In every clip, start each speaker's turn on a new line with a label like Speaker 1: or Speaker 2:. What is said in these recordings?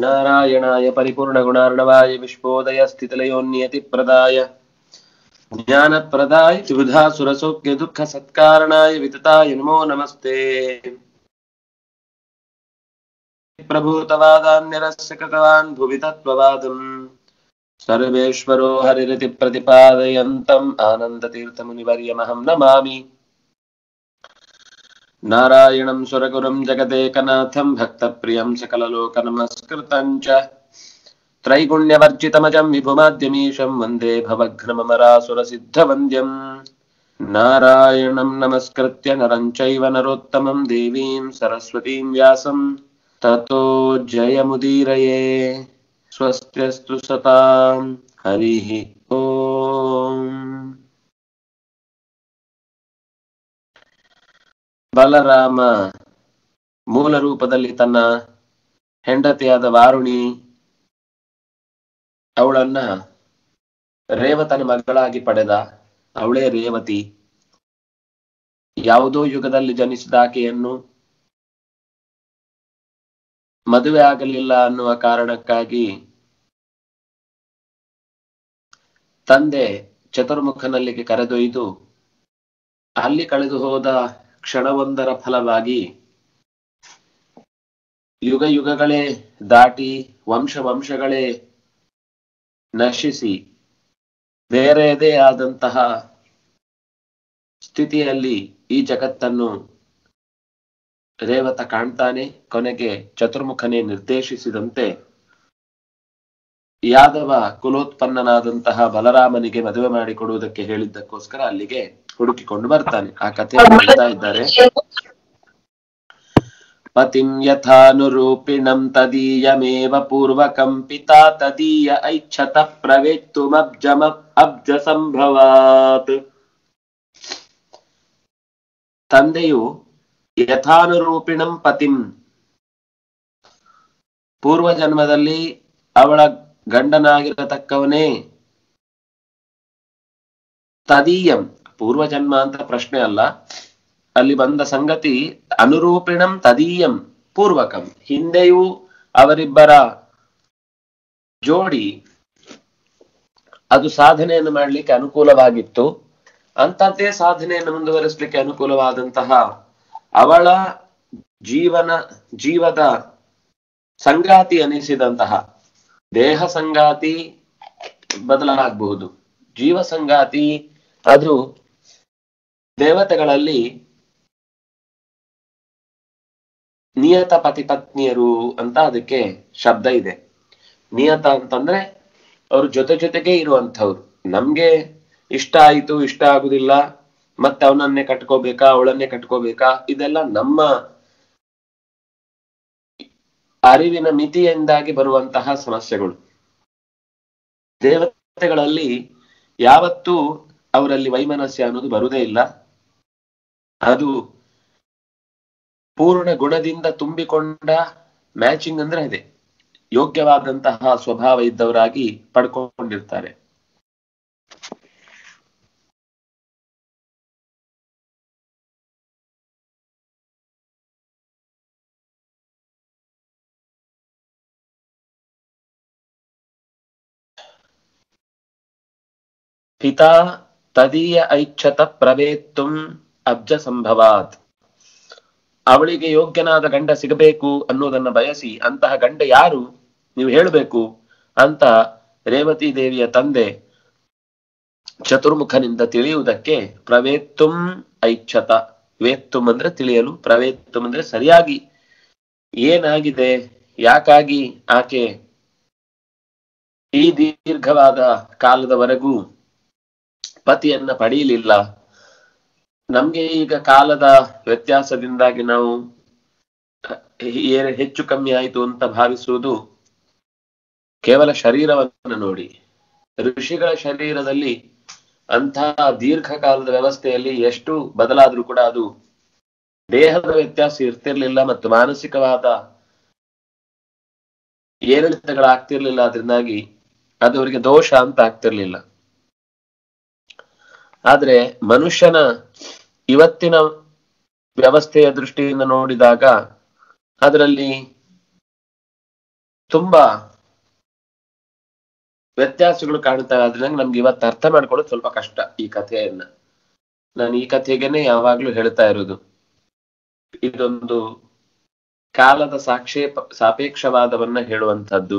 Speaker 1: नारायणाय परिपूर्णगुणार्णवाय विश्वोदयस्थितिलयोन्नियतिप्रदाय ज्ञानप्रदाय त्रिविधासुरसौख्य दुःखसत्कारणाय वितताय नमो नमस्ते प्रभूतवादान्यरस्य कृतवान् भुवि तत्त्ववादम् सर्वेश्वरो हरिरिति प्रतिपादयन्तम् आनन्दतीर्थमुनिवर्यमहं नमामि नारायणं सुरगुरुं जगदेकनाथं भक्तप्रियं सकललोकनमस्कृतं च त्रैगुण्यवर्जितमजं विभुमाद्यमीशं वन्दे भवघ्नमरासुरसिद्धवन्द्यम् नारायणं नमस्कृत्य नरं चैव नरोत्तमं देवीं सरस्वतीं व्यासं ततो जयमुदीरये स्वस्त्यस्तु सतां हरिः ओम् ಬಲರಾಮ ಮೂಲ ರೂಪದಲ್ಲಿ ತನ್ನ ಹೆಂಡತಿಯಾದ ವಾರುಣಿ ಅವಳನ್ನ ರೇವತನ ಮಗಳಾಗಿ ಪಡೆದ ಅವಳೇ ರೇವತಿ ಯಾವುದೋ ಯುಗದಲ್ಲಿ ಜನಿಸಿದ ಆಕೆಯನ್ನು ಮದುವೆ ಆಗಲಿಲ್ಲ ಅನ್ನುವ ಕಾರಣಕ್ಕಾಗಿ ತಂದೆ ಚತುರ್ಮುಖನಲ್ಲಿಗೆ ಕರೆದೊಯ್ದು ಅಲ್ಲಿ ಕಳೆದು ಹೋದ ಕ್ಷಣವೊಂದರ ಫಲವಾಗಿ ಯುಗ ಯುಗಗಳೇ ದಾಟಿ ವಂಶ ವಂಶಗಳೇ ನಶಿಸಿ ಬೇರೆಯದೇ ಆದಂತಹ ಸ್ಥಿತಿಯಲ್ಲಿ ಈ ಜಗತ್ತನ್ನು ರೇವತ ಕಾಣ್ತಾನೆ ಕೊನೆಗೆ ಚತುರ್ಮುಖನೇ ನಿರ್ದೇಶಿಸಿದಂತೆ ಯಾದವ ಕುಲೋತ್ಪನ್ನನಾದಂತಹ ಬಲರಾಮನಿಗೆ ಮದುವೆ ಮಾಡಿಕೊಡುವುದಕ್ಕೆ ಹೇಳಿದ್ದಕ್ಕೋಸ್ಕರ ಅಲ್ಲಿಗೆ ಹುಡುಕಿಕೊಂಡು ಬರ್ತಾನೆ ಆ ಕಥೆ ಹೇಳ್ತಾ ಇದ್ದಾರೆ ಪತಿಂ ಯಥಾನುರೂಪಿಣಂ ತದೀಯಮೇವ ಪೂರ್ವಕಂ ಪಿತಾ ತದೀಯ ಐಚ್ಛತ ಪ್ರವೇತ್ತುಮಬ್ಜಮ ಅಬ್ಜ ಸಂಭವಾತ್ ತಂದೆಯು ಯಥಾನುರೂಪಿಣಂ ಪತಿಂ ಪೂರ್ವ ಜನ್ಮದಲ್ಲಿ ಅವಳ ಗಂಡನಾಗಿರತಕ್ಕವನೇ ತದೀಯಂ ಪೂರ್ವ ಜನ್ಮ ಅಂತ ಪ್ರಶ್ನೆ ಅಲ್ಲ ಅಲ್ಲಿ ಬಂದ ಸಂಗತಿ ಅನುರೂಪಿಣಂ ತದೀಯಂ ಪೂರ್ವಕಂ ಹಿಂದೆಯೂ ಅವರಿಬ್ಬರ ಜೋಡಿ ಅದು ಸಾಧನೆಯನ್ನು ಮಾಡಲಿಕ್ಕೆ ಅನುಕೂಲವಾಗಿತ್ತು ಅಂತದ್ದೇ ಸಾಧನೆಯನ್ನು ಮುಂದುವರಿಸಲಿಕ್ಕೆ ಅನುಕೂಲವಾದಂತಹ ಅವಳ ಜೀವನ ಜೀವದ ಸಂಗಾತಿ ಅನಿಸಿದಂತಹ ದೇಹ ಸಂಗಾತಿ ಬದಲಾಗಬಹುದು ಜೀವ ಸಂಗಾತಿ ಅದು ದೇವತೆಗಳಲ್ಲಿ ನಿಯತ ಪತಿ ಪತ್ನಿಯರು ಅಂತ ಅದಕ್ಕೆ ಶಬ್ದ ಇದೆ ನಿಯತ ಅಂತಂದ್ರೆ ಅವ್ರ ಜೊತೆ ಜೊತೆಗೆ ಇರುವಂಥವ್ರು ನಮ್ಗೆ ಇಷ್ಟ ಆಯ್ತು ಇಷ್ಟ ಆಗುದಿಲ್ಲ ಮತ್ತೆ ಅವನನ್ನೇ ಕಟ್ಕೋಬೇಕಾ ಅವಳನ್ನೇ ಕಟ್ಕೋಬೇಕಾ ಇದೆಲ್ಲ ನಮ್ಮ ಅರಿವಿನ ಮಿತಿಯಿಂದಾಗಿ ಬರುವಂತಹ ಸಮಸ್ಯೆಗಳು ದೇವತೆಗಳಲ್ಲಿ ಯಾವತ್ತೂ ಅವರಲ್ಲಿ ವೈಮನಸ್ಯ ಅನ್ನೋದು ಬರುವುದೇ ಇಲ್ಲ ಅದು ಪೂರ್ಣ ಗುಣದಿಂದ ತುಂಬಿಕೊಂಡ ಮ್ಯಾಚಿಂಗ್ ಅಂದ್ರೆ ಅದೇ ಯೋಗ್ಯವಾದಂತಹ ಸ್ವಭಾವ ಇದ್ದವರಾಗಿ ಪಡ್ಕೊಂಡಿರ್ತಾರೆ ಪಿತಾ ತದೀಯ ಐಚ್ಛತ ಪ್ರವೇತ್ತುಂ ಅಬ್ಜ ಸಂಭವಾತ್ ಅವಳಿಗೆ ಯೋಗ್ಯನಾದ ಗಂಡ ಸಿಗಬೇಕು ಅನ್ನೋದನ್ನ ಬಯಸಿ ಅಂತಹ ಗಂಡ ಯಾರು ನೀವು ಹೇಳಬೇಕು ಅಂತ ರೇವತಿ ದೇವಿಯ ತಂದೆ ಚತುರ್ಮುಖನಿಂದ ತಿಳಿಯುವುದಕ್ಕೆ ಪ್ರವೇತ್ತುಂ ಐಚ್ಛತ ವೇತ್ತುಂ ಅಂದ್ರೆ ತಿಳಿಯಲು ಪ್ರವೇತ್ತುಂ ಅಂದ್ರೆ ಸರಿಯಾಗಿ ಏನಾಗಿದೆ ಯಾಕಾಗಿ ಆಕೆ ಈ ದೀರ್ಘವಾದ ಕಾಲದವರೆಗೂ ಪತಿಯನ್ನ ಪಡೆಯಲಿಲ್ಲ ನಮ್ಗೆ ಈಗ ಕಾಲದ ವ್ಯತ್ಯಾಸದಿಂದಾಗಿ ನಾವು ಏ- ಹೆಚ್ಚು ಕಮ್ಮಿ ಆಯಿತು ಅಂತ ಭಾವಿಸುವುದು ಕೇವಲ ಶರೀರವನ್ನು ನೋಡಿ ಋಷಿಗಳ ಶರೀರದಲ್ಲಿ ಅಂತಹ ದೀರ್ಘಕಾಲದ ವ್ಯವಸ್ಥೆಯಲ್ಲಿ ಎಷ್ಟು ಬದಲಾದ್ರೂ ಕೂಡ ಅದು ದೇಹದ ವ್ಯತ್ಯಾಸ ಇರ್ತಿರ್ಲಿಲ್ಲ ಮತ್ತು ಮಾನಸಿಕವಾದ ಏರಿಳಿತಗಳಾಗ್ತಿರ್ಲಿಲ್ಲ ಅದರಿಂದಾಗಿ ಅದು ಅವರಿಗೆ ದೋಷ ಅಂತ ಆಗ್ತಿರ್ಲಿಲ್ಲ ಆದ್ರೆ ಮನುಷ್ಯನ ಇವತ್ತಿನ ವ್ಯವಸ್ಥೆಯ ದೃಷ್ಟಿಯಿಂದ ನೋಡಿದಾಗ ಅದರಲ್ಲಿ ತುಂಬಾ ವ್ಯತ್ಯಾಸಗಳು ಕಾಣ್ತವೆ ಆದ್ರಿಂದ ನಮ್ಗೆ ಇವತ್ತು ಅರ್ಥ ಮಾಡ್ಕೊಳ್ಳೋದು ಸ್ವಲ್ಪ ಕಷ್ಟ ಈ ಕಥೆಯನ್ನ ನಾನು ಈ ಕಥೆಗೆನೆ ಯಾವಾಗ್ಲೂ ಹೇಳ್ತಾ ಇರೋದು ಇದೊಂದು ಕಾಲದ ಸಾಕ್ಷೇಪ ಸಾಪೇಕ್ಷವಾದವನ್ನ ಹೇಳುವಂತದ್ದು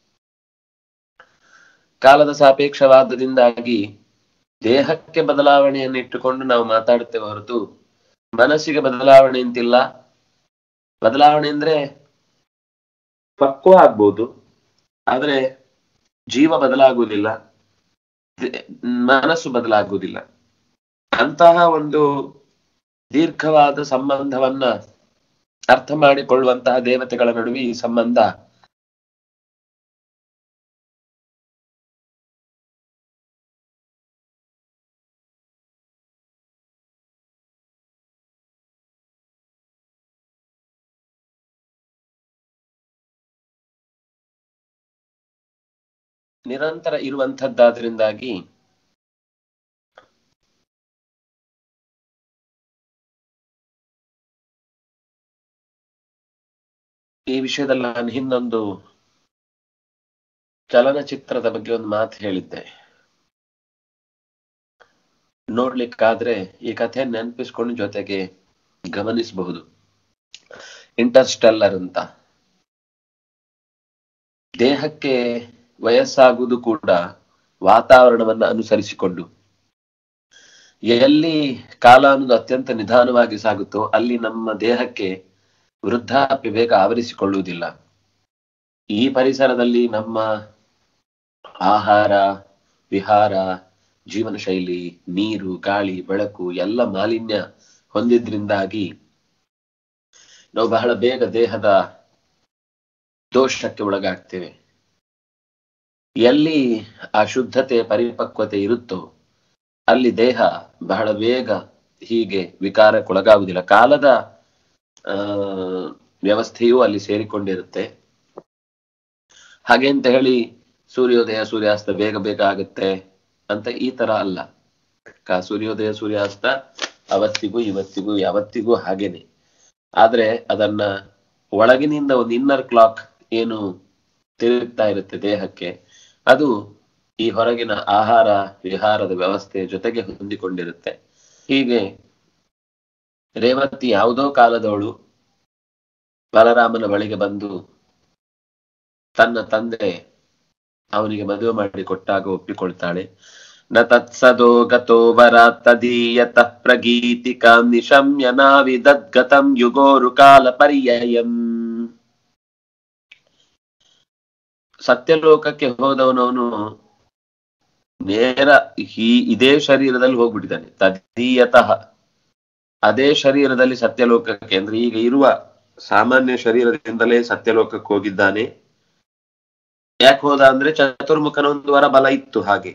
Speaker 1: ಕಾಲದ ಸಾಪೇಕ್ಷವಾದದಿಂದಾಗಿ ದೇಹಕ್ಕೆ ಬದಲಾವಣೆಯನ್ನು ಇಟ್ಟುಕೊಂಡು ನಾವು ಮಾತಾಡುತ್ತೇವೆ ಹೊರತು ಮನಸ್ಸಿಗೆ ಬದಲಾವಣೆ ಅಂತಿಲ್ಲ ಬದಲಾವಣೆ ಅಂದ್ರೆ ಪಕ್ವ ಆಗ್ಬೋದು ಆದ್ರೆ ಜೀವ ಬದಲಾಗುವುದಿಲ್ಲ ದೆ- ಮನಸ್ಸು ಬದಲಾಗುವುದಿಲ್ಲ ಅಂತಹ ಒಂದು ದೀರ್ಘವಾದ ಸಂಬಂಧವನ್ನ ಅರ್ಥ ಮಾಡಿಕೊಳ್ಳುವಂತಹ ದೇವತೆಗಳ ನಡುವೆ ಈ ಸಂಬಂಧ ನಿರಂತರ ಇರುವಂತದ್ದಾದ್ರಿಂದಾಗಿ ಈ ವಿಷಯದಲ್ಲಿ ನಾನು ಹಿಂದೊಂದು ಚಲನಚಿತ್ರದ ಬಗ್ಗೆ ಒಂದು ಮಾತು ಹೇಳಿದ್ದೆ ನೋಡ್ಲಿಕ್ಕಾದ್ರೆ ಈ ಕಥೆ ನೆನಪಿಸ್ಕೊಂಡು ಜೊತೆಗೆ ಗಮನಿಸಬಹುದು ಇಂಟರ್ಸ್ಟೆಲ್ಲರ್ ಅಂತ ದೇಹಕ್ಕೆ ವಯಸ್ಸಾಗುವುದು ಕೂಡ ವಾತಾವರಣವನ್ನ ಅನುಸರಿಸಿಕೊಂಡು ಎಲ್ಲಿ ಕಾಲ ಅನ್ನೋದು ಅತ್ಯಂತ ನಿಧಾನವಾಗಿ ಸಾಗುತ್ತೋ ಅಲ್ಲಿ ನಮ್ಮ ದೇಹಕ್ಕೆ ವೃದ್ಧಾಪ್ಯ ಬೇಗ ಆವರಿಸಿಕೊಳ್ಳುವುದಿಲ್ಲ ಈ ಪರಿಸರದಲ್ಲಿ ನಮ್ಮ ಆಹಾರ ವಿಹಾರ ಜೀವನ ಶೈಲಿ ನೀರು ಗಾಳಿ ಬೆಳಕು ಎಲ್ಲ ಮಾಲಿನ್ಯ ಹೊಂದಿದ್ರಿಂದಾಗಿ ನಾವು ಬಹಳ ಬೇಗ ದೇಹದ ದೋಷಕ್ಕೆ ಒಳಗಾಗ್ತೇವೆ ಎಲ್ಲಿ ಆ ಶುದ್ಧತೆ ಪರಿಪಕ್ವತೆ ಇರುತ್ತೋ ಅಲ್ಲಿ ದೇಹ ಬಹಳ ಬೇಗ ಹೀಗೆ ವಿಕಾರಕ್ಕೊಳಗಾಗುವುದಿಲ್ಲ ಕಾಲದ ಆ ವ್ಯವಸ್ಥೆಯೂ ಅಲ್ಲಿ ಸೇರಿಕೊಂಡಿರುತ್ತೆ ಹಾಗೆ ಅಂತ ಹೇಳಿ ಸೂರ್ಯೋದಯ ಸೂರ್ಯಾಸ್ತ ಬೇಗ ಬೇಗ ಆಗುತ್ತೆ ಅಂತ ಈ ತರ ಅಲ್ಲ ಕ- ಸೂರ್ಯೋದಯ ಸೂರ್ಯಾಸ್ತ ಅವತ್ತಿಗೂ ಇವತ್ತಿಗೂ ಯಾವತ್ತಿಗೂ ಹಾಗೇನೆ ಆದ್ರೆ ಅದನ್ನ ಒಳಗಿನಿಂದ ಒಂದು ಇನ್ನರ್ ಕ್ಲಾಕ್ ಏನು ತಿರುಗ್ತಾ ಇರುತ್ತೆ ದೇಹಕ್ಕೆ ಅದು ಈ ಹೊರಗಿನ ಆಹಾರ ವಿಹಾರದ ವ್ಯವಸ್ಥೆ ಜೊತೆಗೆ ಹೊಂದಿಕೊಂಡಿರುತ್ತೆ ಹೀಗೆ ರೇವತಿ ಯಾವುದೋ ಕಾಲದವಳು ಬಲರಾಮನ ಬಳಿಗೆ ಬಂದು ತನ್ನ ತಂದೆ ಅವನಿಗೆ ಮದುವೆ ಮಾಡಿ ಕೊಟ್ಟಾಗ ಒಪ್ಪಿಕೊಳ್ತಾಳೆ ನ ತತ್ಸದೋ ಗತೋ ವರ ತದೀಯತಃ ಪ್ರಗೀತಿಕಾಂ ನಿಶಮ್ಯ ನಾವಿದದ್ಗತಂ ಯುಗೋರು ಕಾಲ ಪರ್ಯಯಂ ಸತ್ಯಲೋಕಕ್ಕೆ ಹೋದವನವನು ನೇರ ಈ ಇದೇ ಶರೀರದಲ್ಲಿ ಹೋಗ್ಬಿಟ್ಟಿದ್ದಾನೆ ತದೀಯತಃ ಅದೇ ಶರೀರದಲ್ಲಿ ಸತ್ಯಲೋಕಕ್ಕೆ ಅಂದ್ರೆ ಈಗ ಇರುವ ಸಾಮಾನ್ಯ ಶರೀರದಿಂದಲೇ ಸತ್ಯಲೋಕಕ್ಕೆ ಹೋಗಿದ್ದಾನೆ ಯಾಕೆ ಹೋದ ಅಂದ್ರೆ ಚತುರ್ಮುಖನ ಒಂದು ವರ ಬಲ ಇತ್ತು ಹಾಗೆ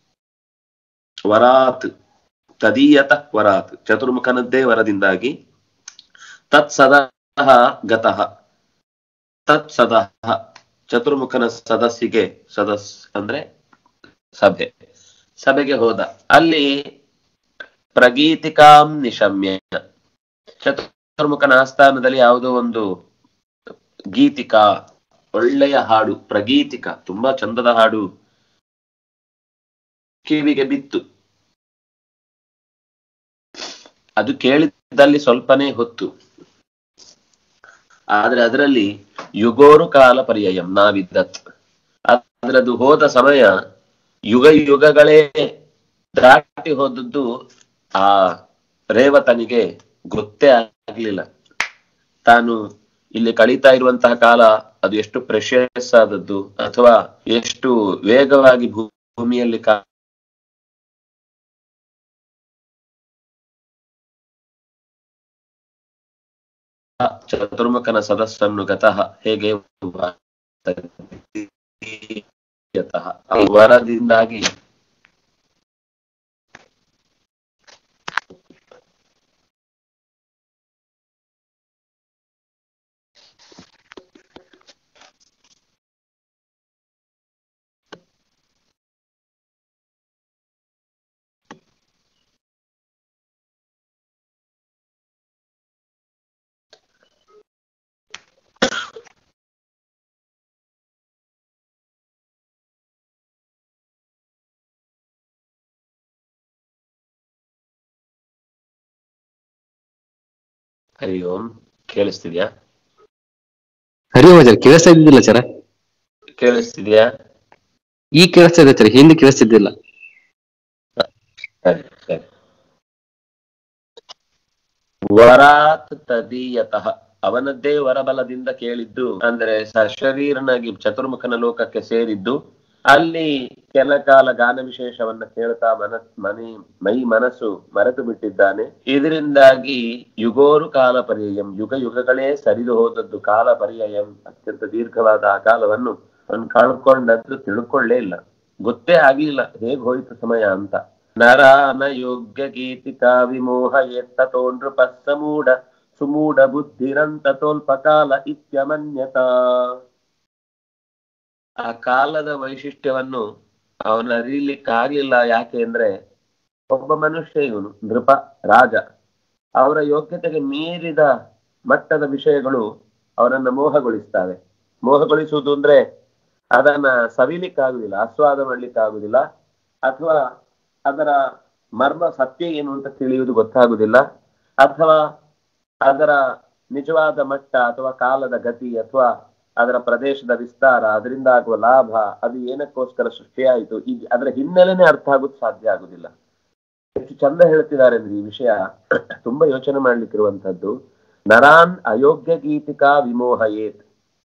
Speaker 1: ವರಾತ್ ತದೀಯತಃ ವರಾತ್ ಚತುರ್ಮುಖನದ್ದೇ ವರದಿಂದಾಗಿ ತತ್ ಸದಃ ಗತಃ ತತ್ ಸದಃ ಚತುರ್ಮುಖನ ಸದಸ್ಸಿಗೆ ಸದಸ್ ಅಂದ್ರೆ ಸಭೆ ಸಭೆಗೆ ಹೋದ ಅಲ್ಲಿ ಪ್ರಗೀತಿಕಾಂ ನಿಶಮ್ಯ ಚತುರ್ಮುಖನ ಆಸ್ಥಾನದಲ್ಲಿ ಯಾವುದೋ ಒಂದು ಗೀತಿಕಾ ಒಳ್ಳೆಯ ಹಾಡು ಪ್ರಗೀತಿಕ ತುಂಬಾ ಚಂದದ ಹಾಡು ಕಿವಿಗೆ ಬಿತ್ತು ಅದು ಕೇಳಿದ್ದಲ್ಲಿ ಸ್ವಲ್ಪನೇ ಹೊತ್ತು ಆದ್ರೆ ಅದರಲ್ಲಿ ಯುಗೋರು ಕಾಲ ಪರ್ಯಯಂ ನಾವಿದ್ದತ್ ಆದ್ರೆ ಅದು ಹೋದ ಸಮಯ ಯುಗ ಯುಗಗಳೇ ದಾಟಿ ಹೋದದ್ದು ಆ ರೇವತನಿಗೆ ಗೊತ್ತೇ ಆಗ್ಲಿಲ್ಲ ತಾನು ಇಲ್ಲಿ ಕಳೀತಾ ಇರುವಂತಹ ಕಾಲ ಅದು ಎಷ್ಟು ಪ್ರೆಷಿಯಸ್ ಆದದ್ದು ಅಥವಾ ಎಷ್ಟು ವೇಗವಾಗಿ ಭೂ- ಭೂಮಿಯಲ್ಲಿ ಕಾ ಚತುರ್ಮುಖನ ಸದಸ್ಸನ್ನು ಗತಃ ಹೇಗೆ ಯತಃ. ಆ ವರದಿಂದಾಗಿ ಹರಿ ಓಂ ಕೇಳಿಸ್ತಿದ್ಯಾ
Speaker 2: ಹರಿ ಓಂ ಆಚಾರ್ಯ ಕೇಳಿಸ್ತಾ ಇದ್ದಿಲ್ಲ ಸರ
Speaker 1: ಕೇಳಿಸ್ತಿದ್ಯಾ
Speaker 2: ಈಗ ಕೇಳಿಸ್ತಾ ಇದೆ ಆಚಾರ್ಯ ಹಿಂದೆ ಕೇಳಿಸ್ತಿದ್ದಿಲ್ಲ
Speaker 1: ಸರಿ ಸರಿ ವರಾತ್ ತದೀಯತಃ ಅವನದ್ದೇ ವರಬಲದಿಂದ ಕೇಳಿದ್ದು ಅಂದ್ರೆ ಸಶರೀರನಾಗಿ ಚತುರ್ಮುಖನ ಲೋಕಕ್ಕೆ ಸೇರಿದ್ದು ಅಲ್ಲಿ ಕೆಲ ಕಾಲ ಗಾನ ವಿಶೇಷವನ್ನ ಕೇಳ್ತಾ ಮನ ಮನಿ ಮೈ ಮನಸ್ಸು ಮರೆತು ಬಿಟ್ಟಿದ್ದಾನೆ ಇದರಿಂದಾಗಿ ಯುಗೋರು ಕಾಲ ಪರ್ಯಯಂ ಯುಗ ಯುಗಗಳೇ ಸರಿದು ಹೋದದ್ದು ಕಾಲ ಪರ್ಯಯಂ ಅತ್ಯಂತ ದೀರ್ಘವಾದ ಆ ಕಾಲವನ್ನು ಅವನು ಕಳ್ಕೊಂಡದ್ದು ತಿಳ್ಕೊಳ್ಳೇ ಇಲ್ಲ ಗೊತ್ತೇ ಆಗ್ಲಿಲ್ಲ ಹೇಗ್ ಹೋಯ್ತು ಸಮಯ ಅಂತ ನರಾನ ಯೋಗ್ಯ ಗೀತಿಕಾ ವಿಮೋಹ ಎತ್ತತೋ ನೃಪ ಸಮೂಢ ಸುಮೂಢ ಬುದ್ಧಿರಂತತೋಲ್ಪ ಕಾಲ ಇತ್ಯಮನ್ಯತಾ ಆ ಕಾಲದ ವೈಶಿಷ್ಟ್ಯವನ್ನು ಅವನ ಅರಿಲಿಕ್ಕಾಗ್ಲಿಲ್ಲ ಯಾಕೆ ಅಂದ್ರೆ ಒಬ್ಬ ಮನುಷ್ಯ ಇವನು ನೃಪ ರಾಜ ಅವರ ಯೋಗ್ಯತೆಗೆ ಮೀರಿದ ಮಟ್ಟದ ವಿಷಯಗಳು ಅವರನ್ನ ಮೋಹಗೊಳಿಸ್ತವೆ ಮೋಹಗೊಳಿಸುವುದು ಅಂದ್ರೆ ಅದನ್ನ ಸವಿಲಿಕ್ಕಾಗುದಿಲ್ಲ ಆಸ್ವಾದ ಮಾಡ್ಲಿಕ್ಕಾಗುದಿಲ್ಲ ಅಥವಾ ಅದರ ಮರ್ಮ ಸತ್ಯ ಏನು ಅಂತ ತಿಳಿಯುವುದು ಗೊತ್ತಾಗುದಿಲ್ಲ ಅಥವಾ ಅದರ ನಿಜವಾದ ಮಟ್ಟ ಅಥವಾ ಕಾಲದ ಗತಿ ಅಥವಾ ಅದರ ಪ್ರದೇಶದ ವಿಸ್ತಾರ ಅದರಿಂದ ಆಗುವ ಲಾಭ ಅದು ಏನಕ್ಕೋಸ್ಕರ ಸೃಷ್ಟಿಯಾಯಿತು ಈ ಅದರ ಹಿನ್ನೆಲೆನೇ ಅರ್ಥ ಆಗೋದು ಸಾಧ್ಯ ಆಗುದಿಲ್ಲ ಎಷ್ಟು ಚಂದ ಹೇಳ್ತಿದ್ದಾರೆ ಅಂದ್ರೆ ಈ ವಿಷಯ ತುಂಬಾ ಯೋಚನೆ ಮಾಡ್ಲಿಕ್ಕಿರುವಂತದ್ದು ನರಾನ್ ಅಯೋಗ್ಯ ಗೀತಿಕಾ ವಿಮೋಹಯೇತ್